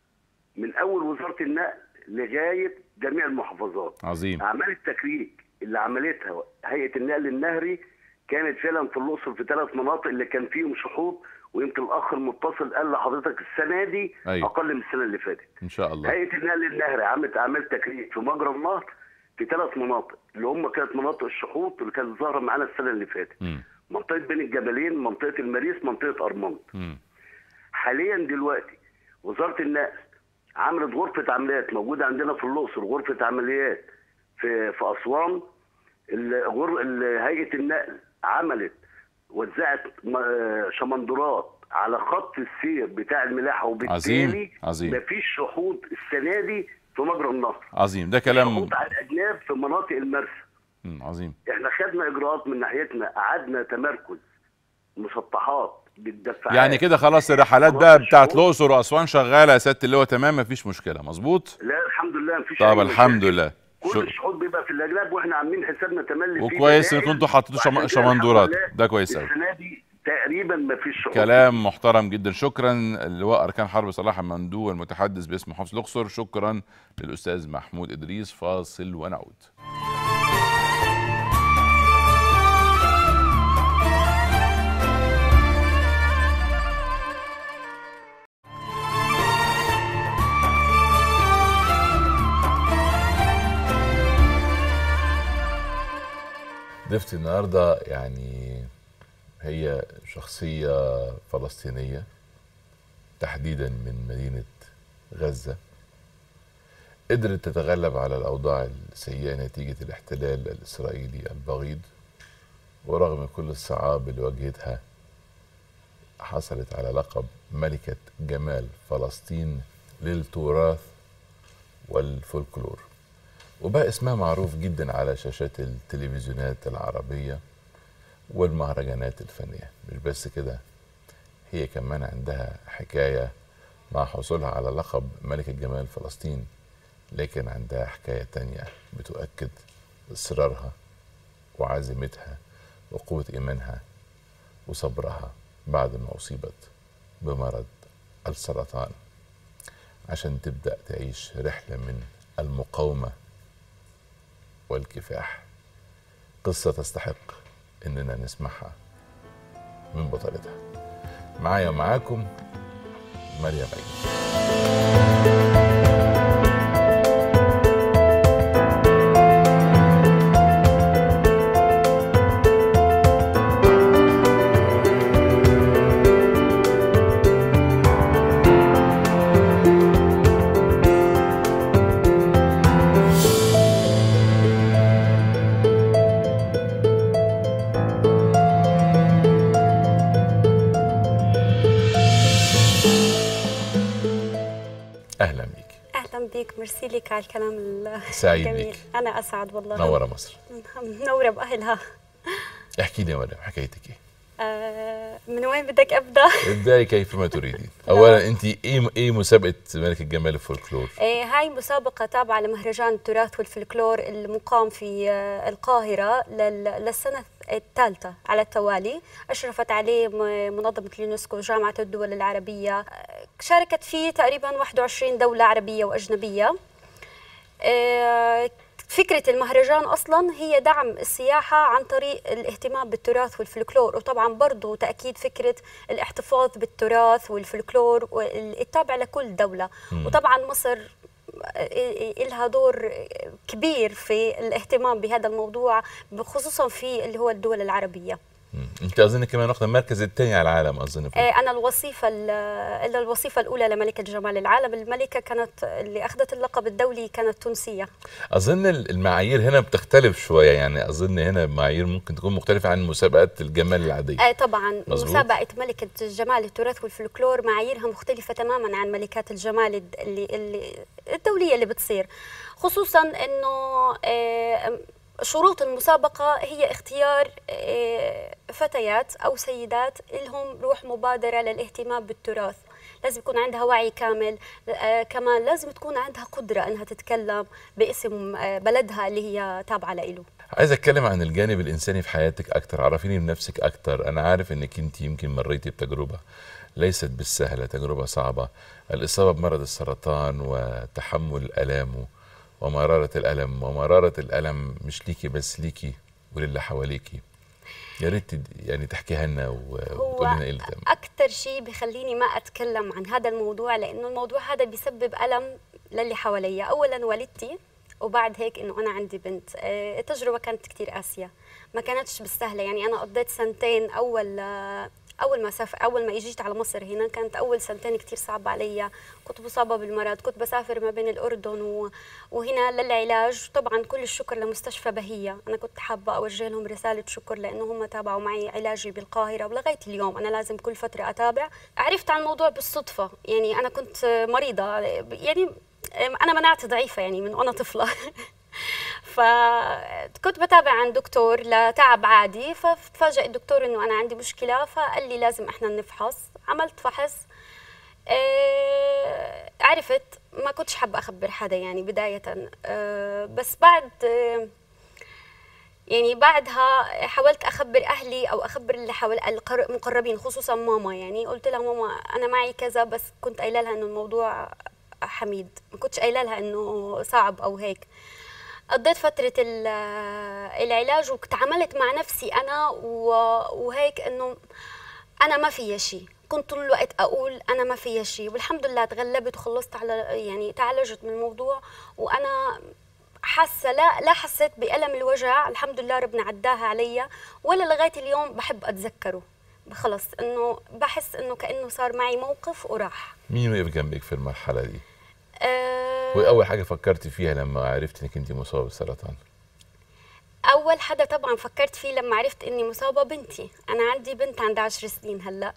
من اول وزاره النقل لغايه جميع المحافظات عظيم اعمال التكريك اللي عملتها هيئه النقل النهري كانت فعلا في الاقصر في ثلاث مناطق اللي كان فيهم شحوط ويمكن الاخ المتصل قال لحضرتك السنه دي أيوة. اقل من السنه اللي فاتت ان شاء الله هيئه النقل النهري عملت اعمال تكريك في مجرى النهر في ثلاث مناطق اللي هم كانت مناطق الشحوط اللي كانت ظاهره معانا السنه اللي فاتت مم. منطقه بين الجبلين منطقه المريس منطقه ارمنت مم. حاليا دلوقتي وزاره النقل عملت غرفه عمليات موجوده عندنا في الاقصر غرفه عمليات في في اسوان الغر... ال- هيئه النقل عملت وزعت م- شمندرات على خط السير بتاع الملاحه وبالتالي عظيم، عظيم. مفيش شحوط السنه دي في مجرى النهر عظيم ده كلام شحوط على الاجناب في مناطق المرسى مم. عظيم احنا خدنا اجراءات من ناحيتنا قعدنا تمركز مسطحات بالدفاعات يعني كده خلاص الرحلات بقى بتاعت الاقصر واسوان شغاله يا سياده اللواء تمام مفيش مشكله مظبوط لا الحمد لله مفيش طب أي الحمد مشاكل. لله كل شو- الشحوط بيبقى في الاجناب واحنا عاملين حسابنا تملي فيه وكويس ان بدائل. كنتوا حطيتوا شم- وعشان كده شمندورات الحمد لله ده كويس قوي السنه دي تقريبا مفيش شحوط كلام محترم جدا شكرا اللواء اركان حرب صلاح المندوب المتحدث باسم محافظه الاقصر شكرا للاستاذ محمود ادريس فاصل ونعود ضيفتي النهارده يعني هي شخصية فلسطينية تحديدا من مدينة غزة قدرت تتغلب على الأوضاع السيئة نتيجة الاحتلال الإسرائيلي البغيض ورغم كل الصعاب اللي واجهتها حصلت على لقب ملكة جمال فلسطين للتراث والفولكلور وبقى اسمها معروف جدا على شاشات التلفزيونات العربية والمهرجانات الفنية مش بس كده هي كمان عندها حكاية مع حصولها على لقب ملكة جمال فلسطين لكن عندها حكاية تانية بتؤكد إصرارها وعزيمتها وقوة إيمانها وصبرها بعد ما أصيبت بمرض السرطان عشان تبدأ تعيش رحلة من المقاومة والكفاح قصة تستحق إننا نسمعها من بطلتها معايا ومعاكم مريم أيوب أهلا بيك اهلا بيك ميرسي لك على الكلام ال- سعيد الجميل بيك. انا اسعد والله منورة مصر منوره باهلها احكي لي يا مريم حكايتك ايه آه من وين بدك ابدا ابدأي كيفما تريدين اولا انت ايه ايه مسابقه ملك الجمال الفولكلور آه هاي مسابقة تابعة لمهرجان التراث والفلكلور المقام في آه القاهرة لل- للسنة الثالثة على التوالي أشرفت عليه م- منظمة اليونسكو وجامعة الدول العربية آه، شاركت فيه تقريبا 21 دولة عربية وأجنبية آه، فكرة المهرجان أصلا هي دعم السياحة عن طريق الاهتمام بالتراث والفلكلور وطبعا برضو تأكيد فكرة الاحتفاظ بالتراث والفلكلور والتابع لكل دولة مم. وطبعا مصر لها دور كبير في الاهتمام بهذا الموضوع خصوصا في اللي هو الدول العربية انت اظن كمان واخده المركز الثاني على العالم اظن في آه، أنا الوظيفة ال- إلا الوظيفة الأولى لملكة جمال العالم الملكة كانت اللي أخذت اللقب الدولي كانت تونسية اظن المعايير هنا بتختلف شويه يعني اظن هنا المعايير ممكن تكون مختلفه عن مسابقات الجمال العاديه آه طبعا مظبوط. مسابقة ملكة الجمال التراث والفلكلور معاييرها مختلفة تماما عن ملكات الجمال الد- اللي, اللي الدولية اللي بتصير خصوصا انه آه، شروط المسابقة هي اختيار آه، فتيات او سيدات لهم روح مبادرة للاهتمام بالتراث لازم يكون عندها وعي كامل آه، كمان لازم تكون عندها قدرة انها تتكلم باسم آه، بلدها اللي هي تابعة له عايز اتكلم عن الجانب الانساني في حياتك اكتر عرفيني بنفسك اكتر انا عارف انك انت يمكن مريتي بتجربه ليست بالسهله تجربه صعبه الاصابه بمرض السرطان وتحمل الامه ومراره الالم ومراره الالم مش ليكي بس ليكي وللي حواليكي يا ريت تد- يعني تحكيها لنا و- وتقولي لنا ايه اللي تم اكثر شيء بخليني ما اتكلم عن هذا الموضوع لانه الموضوع هذا بيسبب الم للي حواليا اولا والدتي وبعد هيك انه انا عندي بنت آه، التجربه كانت كثير قاسيه ما كانتش بالسهله يعني انا قضيت سنتين اول آه، اول ما سافر اول ما اجيت على مصر هنا كانت اول سنتين كثير صعبه علي كنت مصابه بالمرض كنت بسافر ما بين الاردن و... وهنا للعلاج طبعا كل الشكر لمستشفى بهيه انا كنت حابه اوجه لهم رساله شكر لانه هم تابعوا معي علاجي بالقاهره ولغايه اليوم انا لازم كل فتره اتابع عرفت عن الموضوع بالصدفه يعني انا كنت مريضه يعني انا مناعتي ضعيفه يعني من وانا طفله فكنت بتابع عند دكتور لتعب عادي فتفاجئ الدكتور انه انا عندي مشكله فقال لي لازم احنا نفحص عملت فحص آه عرفت ما كنتش حابه اخبر حدا يعني بدايه آه بس بعد آه يعني بعدها حاولت اخبر اهلي او اخبر اللي حول المقربين خصوصا ماما يعني قلت لها ماما انا معي كذا بس كنت قايله لها انه الموضوع حميد ما كنتش قايله لها انه صعب او هيك قضيت فترة العلاج وتعاملت مع نفسي أنا وهيك إنه أنا ما فيها شيء كنت طول الوقت أقول أنا ما فيها شيء والحمد لله تغلبت وخلصت على يعني تعالجت من الموضوع وأنا حاسة لا لا حسيت بألم الوجع الحمد لله ربنا عداها علي ولا لغاية اليوم بحب أتذكره خلص إنه بحس إنه كأنه صار معي موقف وراح مين وقف جنبك في المرحلة دي؟ أه واول حاجه فكرتي فيها لما عرفت انك انت مصابه بالسرطان اول حدا طبعا فكرت فيه لما عرفت اني مصابه بنتي انا عندي بنت عندها عشر سنين هلا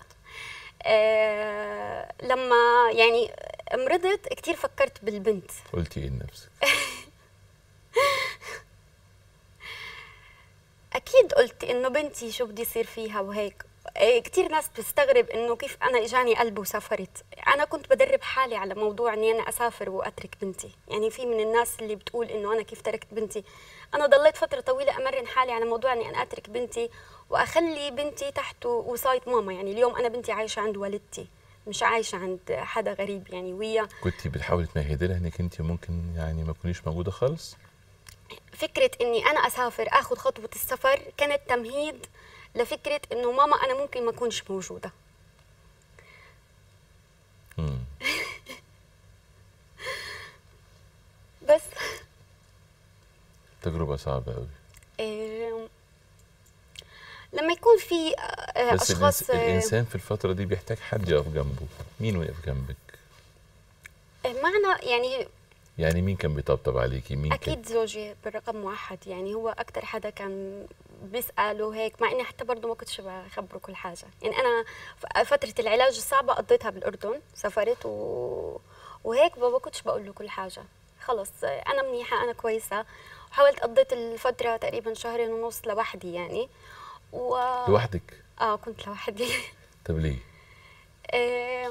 أه لما يعني مرضت كثير فكرت بالبنت قلتي ايه لنفسك اكيد قلت انه بنتي شو بدي يصير فيها وهيك كثير ناس بتستغرب انه كيف انا اجاني قلب وسافرت انا كنت بدرب حالي على موضوع اني انا اسافر واترك بنتي يعني في من الناس اللي بتقول انه انا كيف تركت بنتي انا ضليت فتره طويله امرن حالي على موضوع اني انا اترك بنتي واخلي بنتي تحت وصايه ماما يعني اليوم انا بنتي عايشه عند والدتي مش عايشه عند حدا غريب يعني ويا كنت بتحاولي تمهدي لها انك انت ممكن يعني ما تكونيش موجوده خالص فكره اني انا اسافر اخذ خطوه السفر كانت تمهيد لفكره انه ماما انا ممكن ما اكونش موجوده بس تجربه صعبه قوي إيه لما يكون في بس اشخاص الانسان في الفتره دي بيحتاج حد يقف جنبه مين وقف جنبك معنى يعني يعني مين كان بيطبطب عليكي مين اكيد كان... زوجي بالرقم واحد يعني هو اكثر حدا كان بيسال وهيك مع اني حتى برضه ما كنتش بخبره كل حاجه يعني انا فتره العلاج الصعبه قضيتها بالاردن سافرت و... وهيك ما كنتش بقول له كل حاجه خلص انا منيحه انا كويسه وحاولت قضيت الفتره تقريبا شهرين ونص لوحدي يعني و... لوحدك اه كنت لوحدي طب ليه إيه...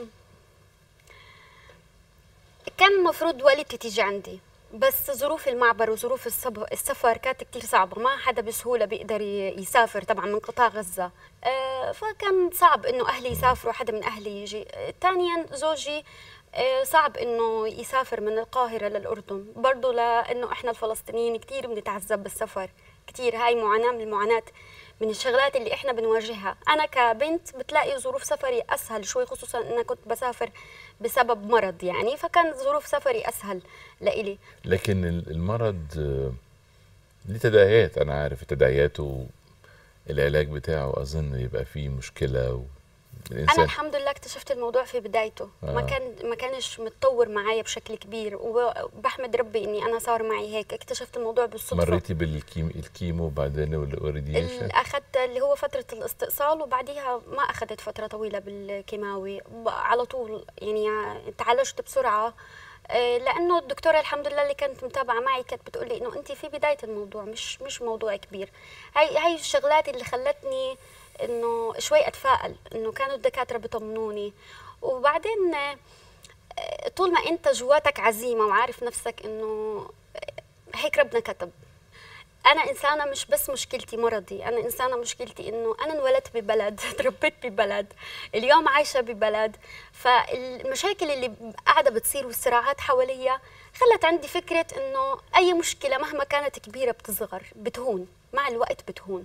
كان المفروض والدتي تيجي عندي بس ظروف المعبر وظروف السفر كانت كتير صعبة ما حدا بسهولة بيقدر يسافر طبعا من قطاع غزة آه فكان صعب انه اهلي يسافروا حدا من اهلي يجي ثانيا زوجي آه صعب انه يسافر من القاهرة للأردن برضه لانه احنا الفلسطينيين كتير بنتعذب بالسفر كتير هاي معاناة من المعاناة من الشغلات اللي احنا بنواجهها انا كبنت بتلاقي ظروف سفري اسهل شوي خصوصا ان كنت بسافر بسبب مرض يعني فكان ظروف سفري اسهل لإلي لكن المرض ليه تداعيات انا عارف التداعيات والعلاج بتاعه اظن يبقى فيه مشكله و... الإنسان. انا الحمد لله اكتشفت الموضوع في بدايته آه. ما كان ما كانش متطور معايا بشكل كبير وبحمد ربي اني انا صار معي هيك اكتشفت الموضوع بالصدفه مريتي بالكيمو بعدين والراديشن اخذت اللي هو فتره الاستئصال وبعديها ما اخذت فتره طويله بالكيماوي على طول يعني تعالجت بسرعه لانه الدكتوره الحمد لله اللي كانت متابعه معي كانت بتقول لي انه انت في بدايه الموضوع مش مش موضوع كبير هاي هاي الشغلات اللي خلتني انه شوي اتفائل انه كانوا الدكاتره بيطمنوني وبعدين طول ما انت جواتك عزيمه وعارف نفسك انه هيك ربنا كتب انا انسانه مش بس مشكلتي مرضي انا انسانه مشكلتي انه انا انولدت ببلد تربيت ببلد اليوم عايشه ببلد فالمشاكل اللي قاعده بتصير والصراعات حواليا خلت عندي فكره انه اي مشكله مهما كانت كبيره بتصغر بتهون مع الوقت بتهون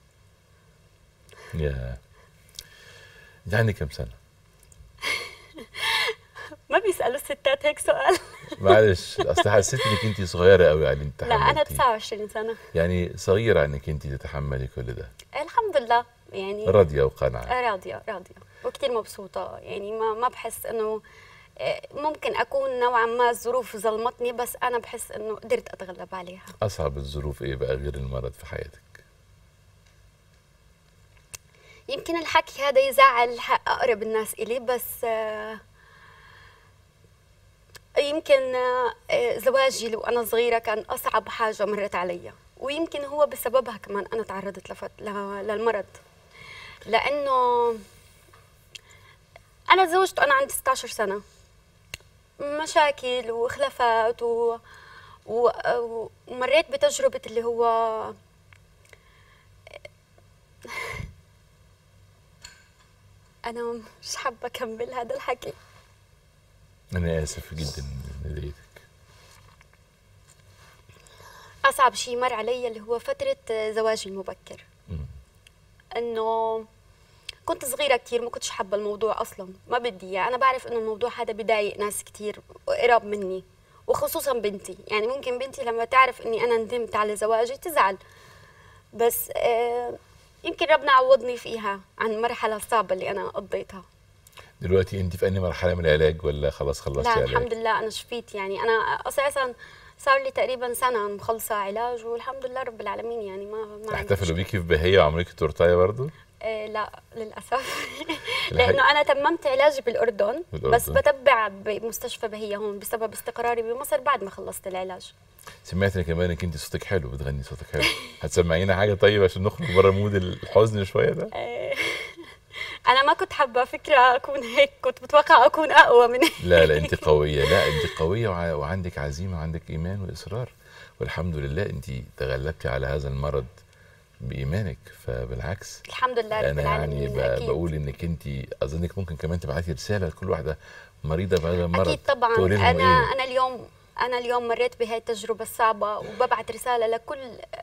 يا يعني كم سنة؟ ما بيسألوا الستات هيك سؤال معلش اصل حسيت انك انت صغيرة قوي على انت لا انا 29 سنة يعني صغيرة انك انت تتحملي كل ده الحمد لله يعني راضية وقنعة راضية راضية وكثير مبسوطة يعني ما ما بحس انه ممكن اكون نوعا ما الظروف ظلمتني بس انا بحس انه قدرت اتغلب عليها اصعب الظروف ايه بقى غير المرض في حياتك؟ يمكن الحكي هذا يزعل اقرب الناس الي بس يمكن آه، زواجي وأنا صغيرة كان أصعب حاجة مرت علي ويمكن هو بسببها كمان أنا تعرضت لفت... ل- للمرض لأنه أنا تزوجت وأنا عندي 16 سنة مشاكل وخلافات و... و... ومريت بتجربة اللي هو أنا مش حابة أكمل هذا الحكي انا اسف جدا ان ضايقتك أصعب شيء مر علي اللي هو فترة زواجي المبكر إنه كنت صغيرة كتير ما كنتش حابة الموضوع أصلا ما بدي إياه أنا بعرف إنه الموضوع هذا بضايق ناس كتير قراب مني وخصوصا بنتي يعني ممكن بنتي لما تعرف إني أنا ندمت على زواجي تزعل بس آه يمكن ربنا عوضني فيها عن المرحلة الصعبة اللي أنا قضيتها دلوقتي انت في انهي مرحله من العلاج ولا خلاص خلصتي لا علاج الحمد لله انا شفيت يعني انا اساسا صار لي تقريبا سنه مخلصه علاج والحمد لله رب العالمين يعني ما ما عندي احتفلوا بيكي في بهيه وعملوا لك تورتايه برضه آه لا للاسف لانه انا تممت علاجي بالاردن, بالأردن. بس بتبع بمستشفى بهيه هون بسبب استقراري بمصر بعد ما خلصت العلاج سمعت كمان انك انت صوتك حلو بتغني صوتك حلو هتسمعينا حاجه طيب عشان نخرج بره مود الحزن شويه ده آه انا ما كنت حابه فكره اكون هيك كنت متوقعه اكون اقوى من هيك لا لا انت قويه لا انت قويه وع- وعندك عزيمه وعندك ايمان واصرار والحمد لله انت تغلبتي على هذا المرض بايمانك فبالعكس الحمد لله رب انا يعني العالمين ب- أكيد. بقول انك انت اظنك ممكن كمان تبعتي رساله لكل واحده مريضه بهذا المرض اكيد طبعا تقولي لهم انا ايه انا اليوم انا اليوم مريت بهاي التجربه الصعبه وببعت رساله لكل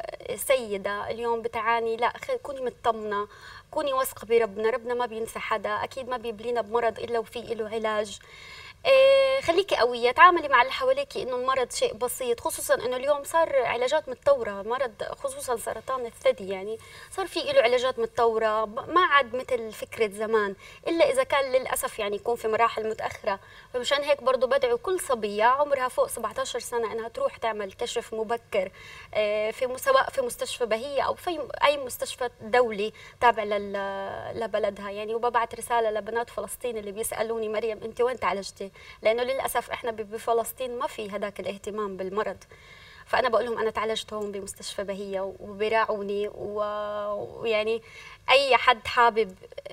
سيده اليوم بتعاني لا خ- كوني مطمنه كوني واثقه بربنا ربنا ما بينسى حدا اكيد ما بيبلينا بمرض الا وفي له علاج إيه خليكي قوية تعاملي مع اللي حواليك انه المرض شيء بسيط خصوصا انه اليوم صار علاجات متطورة مرض خصوصا سرطان الثدي يعني صار في له علاجات متطورة ب- ما عاد مثل فكرة زمان الا اذا كان للاسف يعني يكون في مراحل متأخرة فمشان هيك برضو بدعو كل صبية عمرها فوق 17 سنة انها تروح تعمل كشف مبكر إيه في سواء في مستشفى بهية او في اي مستشفى دولي تابع لل- لبلدها يعني وببعت رسالة لبنات فلسطين اللي بيسألوني مريم انت وين تعالجتي لانه للاسف احنا ب- بفلسطين ما في هذاك الاهتمام بالمرض فانا بقول لهم انا تعالجت هون بمستشفى بهيه وبيراعوني و- ويعني اي حد حابب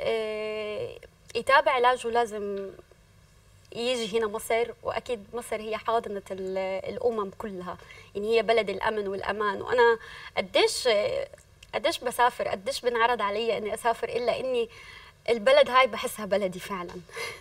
آه، يتابع علاجه لازم يجي هنا مصر واكيد مصر هي حاضنه ال- الامم كلها يعني هي بلد الامن والامان وانا قديش قديش بسافر قديش بنعرض علي اني اسافر الا اني البلد هاي بحسها بلدي فعلا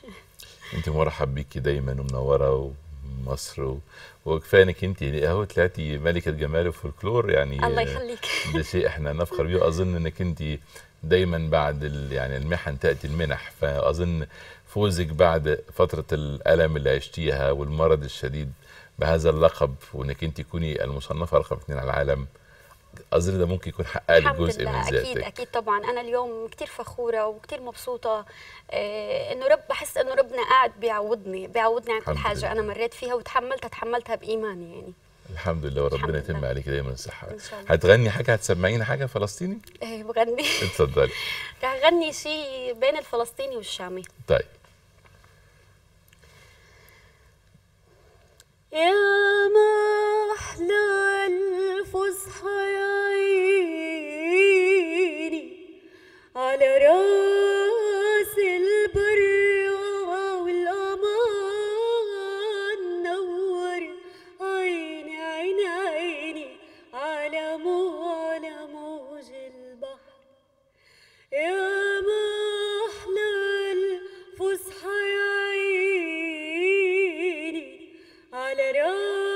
انت مرحب بيكي دايما ومنوره ومصر و... وكفايه انك انت اهو طلعتي ملكه جمال الفولكلور يعني الله آه، يخليك. ده شيء احنا نفخر بيه واظن انك انت دايما بعد ال... يعني المحن تاتي المنح فاظن فوزك بعد فتره الالم اللي عشتيها والمرض الشديد بهذا اللقب وانك انت تكوني المصنفه رقم اثنين على العالم اظن ده ممكن يكون حقق لك الحمد جزء من لله ذاتك اكيد اكيد طبعا انا اليوم كثير فخوره وكثير مبسوطه آه، انه رب بحس انه ربنا قاعد بيعوضني بيعوضني عن كل الحمد حاجه انا مريت فيها وتحملتها تحملتها بايمان يعني الحمد لله وربنا الحمد يتم لله. عليك دايما الصحه إن شاء الله. هتغني حاجه هتسمعينا حاجه فلسطيني إيه بغني اتفضلي رح اغني شيء بين الفلسطيني والشامي طيب يا ما أحلى الفصحى يا عيني على راس البر والأمان نور عيني عيني عيني على مو على موج البحر يا ما أحلى الفصحى يا عيني على راس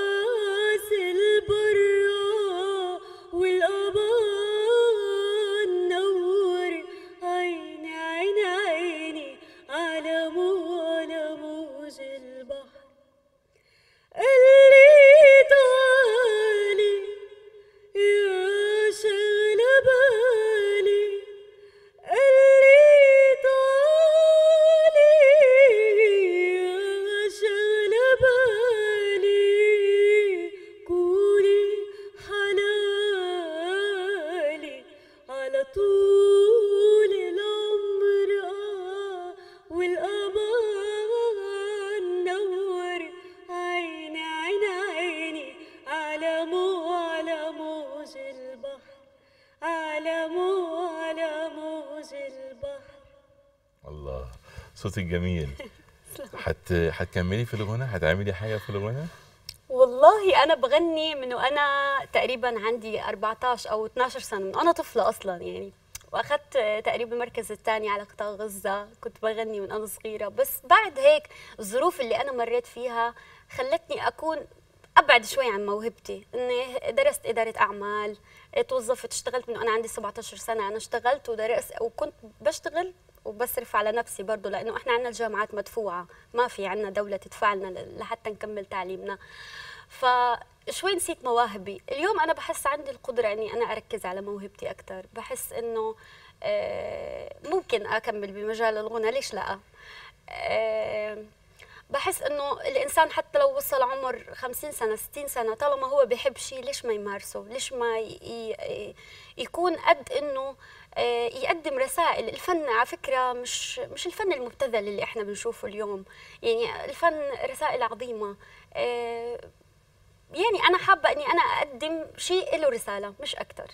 صوتك جميل حت هتكملي في الغنى هتعملي حاجه في الغنى والله انا بغني من وانا تقريبا عندي 14 او 12 سنه من انا طفله اصلا يعني واخذت تقريبا المركز الثاني على قطاع غزه كنت بغني من انا صغيره بس بعد هيك الظروف اللي انا مريت فيها خلتني اكون ابعد شوي عن موهبتي اني درست اداره اعمال توظفت اشتغلت من وانا عندي 17 سنه انا اشتغلت ودرست وكنت بشتغل وبصرف على نفسي برضه لانه احنا عندنا الجامعات مدفوعه ما في عندنا دوله تدفع لنا لحتى نكمل تعليمنا فشوي نسيت مواهبي اليوم انا بحس عندي القدره اني انا اركز على موهبتي اكثر بحس انه آه، ممكن اكمل بمجال الغنى ليش لا آه، بحس انه الانسان حتى لو وصل عمر 50 سنه 60 سنه طالما هو بيحب شيء ليش ما يمارسه ليش ما ي- ي- يكون قد انه آه، يقدم رسائل الفن على فكره مش مش الفن المبتذل اللي احنا بنشوفه اليوم يعني الفن رسائل عظيمه آه، يعني انا حابه اني انا اقدم شيء له رساله مش اكثر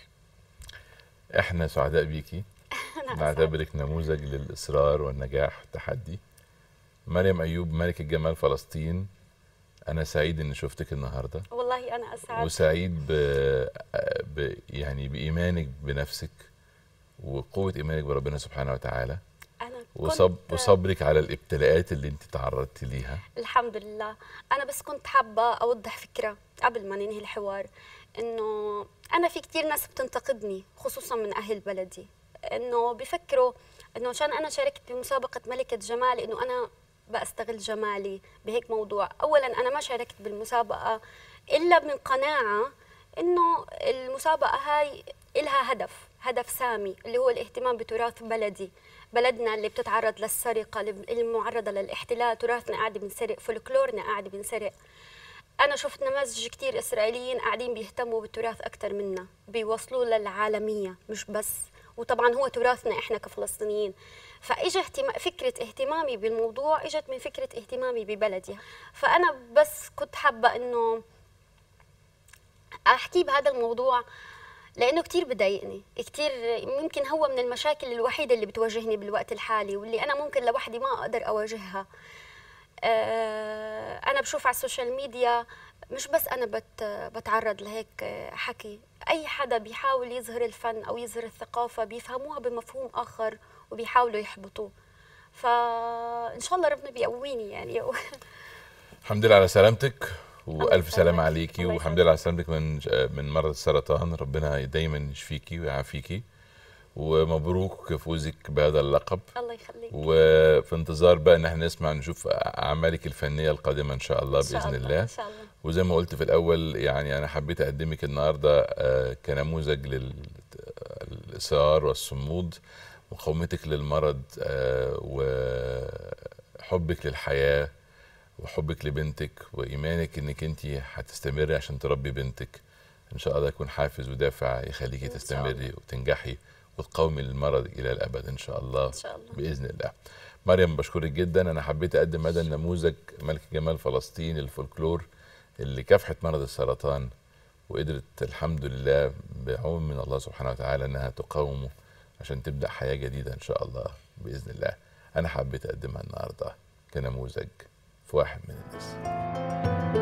احنا سعداء بيكي نعتبرك نموذج للاصرار والنجاح والتحدي مريم ايوب ملكه جمال فلسطين انا سعيد اني شفتك النهارده والله انا اسعد وسعيد ب... ب... يعني بايمانك بنفسك وقوه ايمانك بربنا سبحانه وتعالى انا وصب... كنت- وصبرك على الابتلاءات اللي انت تعرضتي ليها الحمد لله انا بس كنت حابه اوضح فكره قبل ما ننهي الحوار انه انا في كثير ناس بتنتقدني خصوصا من اهل بلدي انه بفكروا انه عشان انا شاركت بمسابقه ملكه جمال انه انا بستغل جمالي بهيك موضوع اولا انا ما شاركت بالمسابقه الا من قناعه انه المسابقه هاي إلها هدف هدف سامي اللي هو الاهتمام بتراث بلدي بلدنا اللي بتتعرض للسرقه اللي معرضه للاحتلال تراثنا قاعد بنسرق فولكلورنا قاعد بنسرق انا شفت نماذج كتير اسرائيليين قاعدين بيهتموا بالتراث اكثر منا بيوصلوه للعالميه مش بس وطبعا هو تراثنا احنا كفلسطينيين فاجى اهتما... فكره اهتمامي بالموضوع اجت من فكره اهتمامي ببلدي فانا بس كنت حابه انه احكي بهذا الموضوع لانه كثير بضايقني كثير ممكن هو من المشاكل الوحيده اللي بتواجهني بالوقت الحالي واللي انا ممكن لوحدي ما اقدر اواجهها آه، انا بشوف على السوشيال ميديا مش بس انا بت بتعرض لهيك آه، حكي اي حدا بيحاول يظهر الفن او يظهر الثقافه بيفهموها بمفهوم اخر وبيحاولوا يحبطوه فان شاء الله ربنا بيقويني يعني الحمد لله على سلامتك والف سلامه عليكي والحمد لله على سلامتك من من مرض السرطان ربنا دايما يشفيكي ويعافيكي ومبروك فوزك بهذا اللقب الله يخليك وفي انتظار بقى ان احنا نسمع نشوف اعمالك الفنيه القادمه ان شاء الله إن شاء باذن الله، الله إن شاء الله. وزي ما قلت في الاول يعني انا حبيت اقدمك النهارده آه، كنموذج للاصرار والصمود مقاومتك للمرض آه، وحبك للحياه وحبك لبنتك وايمانك انك انت هتستمري عشان تربي بنتك ان شاء الله يكون حافز ودافع يخليكي تستمري وتنجحي وتقاومي المرض الى الابد ان شاء الله, إن شاء الله. باذن الله مريم بشكرك جدا انا حبيت اقدم هذا النموذج ملك جمال فلسطين الفولكلور اللي كافحت مرض السرطان وقدرت الحمد لله بعون من الله سبحانه وتعالى انها تقاومه عشان تبدا حياه جديده ان شاء الله باذن الله انا حبيت اقدمها النهارده كنموذج في واحد من الناس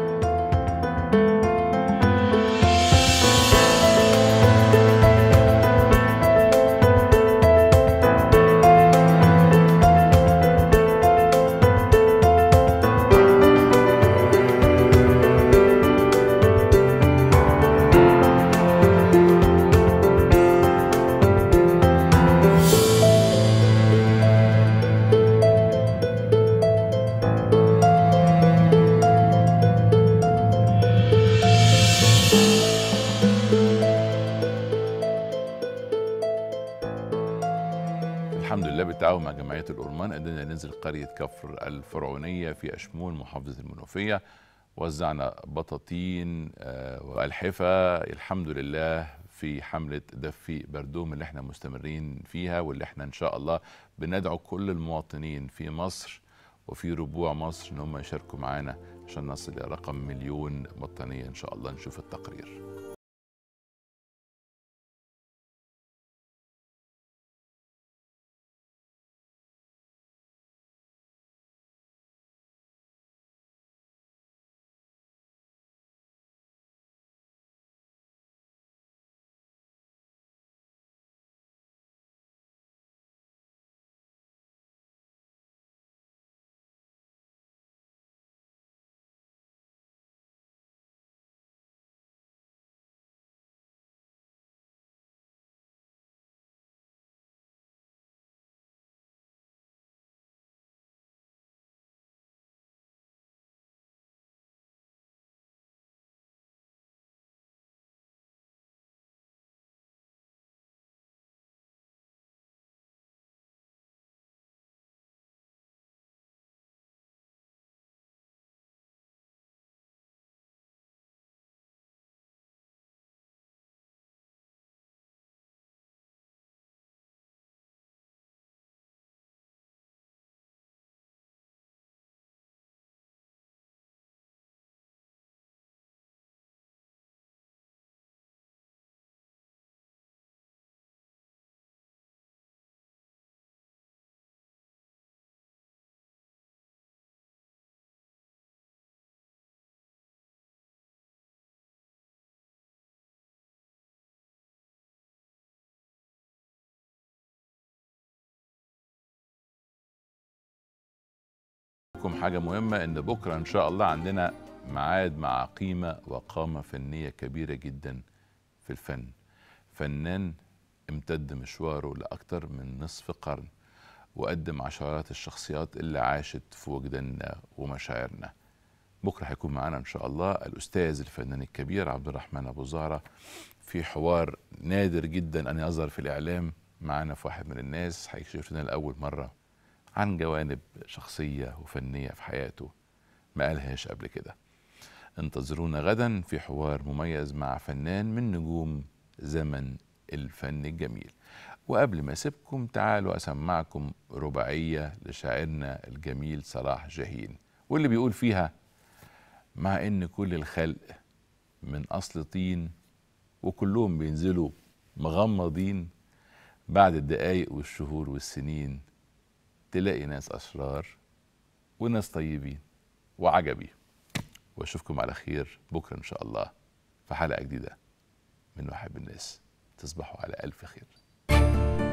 الحمد لله بالتعاون مع جمعية الأورمان قدرنا ننزل قرية كفر الفرعونية في أشمون محافظة المنوفية وزعنا بطاطين آه، وألحفة الحمد لله في حملة دفي بردوم اللي احنا مستمرين فيها واللي احنا إن شاء الله بندعو كل المواطنين في مصر وفي ربوع مصر إن هم يشاركوا معانا عشان نصل إلى رقم مليون بطانية إن شاء الله نشوف التقرير افكركم حاجه مهمه ان بكره ان شاء الله عندنا ميعاد مع قيمه وقامه فنيه كبيره جدا في الفن فنان امتد مشواره لاكثر من نصف قرن وقدم عشرات الشخصيات اللي عاشت في وجداننا ومشاعرنا بكره هيكون معانا ان شاء الله الاستاذ الفنان الكبير عبد الرحمن ابو زهره في حوار نادر جدا ان يظهر في الاعلام معانا في واحد من الناس هيكشف لنا لاول مره عن جوانب شخصيه وفنيه في حياته ما قالهاش قبل كده انتظرونا غدا في حوار مميز مع فنان من نجوم زمن الفن الجميل وقبل ما اسيبكم تعالوا اسمعكم رباعيه لشاعرنا الجميل صلاح جاهين واللي بيقول فيها مع ان كل الخلق من اصل طين وكلهم بينزلوا مغمضين بعد الدقايق والشهور والسنين تلاقي ناس اشرار وناس طيبين وعجبي واشوفكم على خير بكره ان شاء الله في حلقه جديده من واحد من الناس تصبحوا على الف خير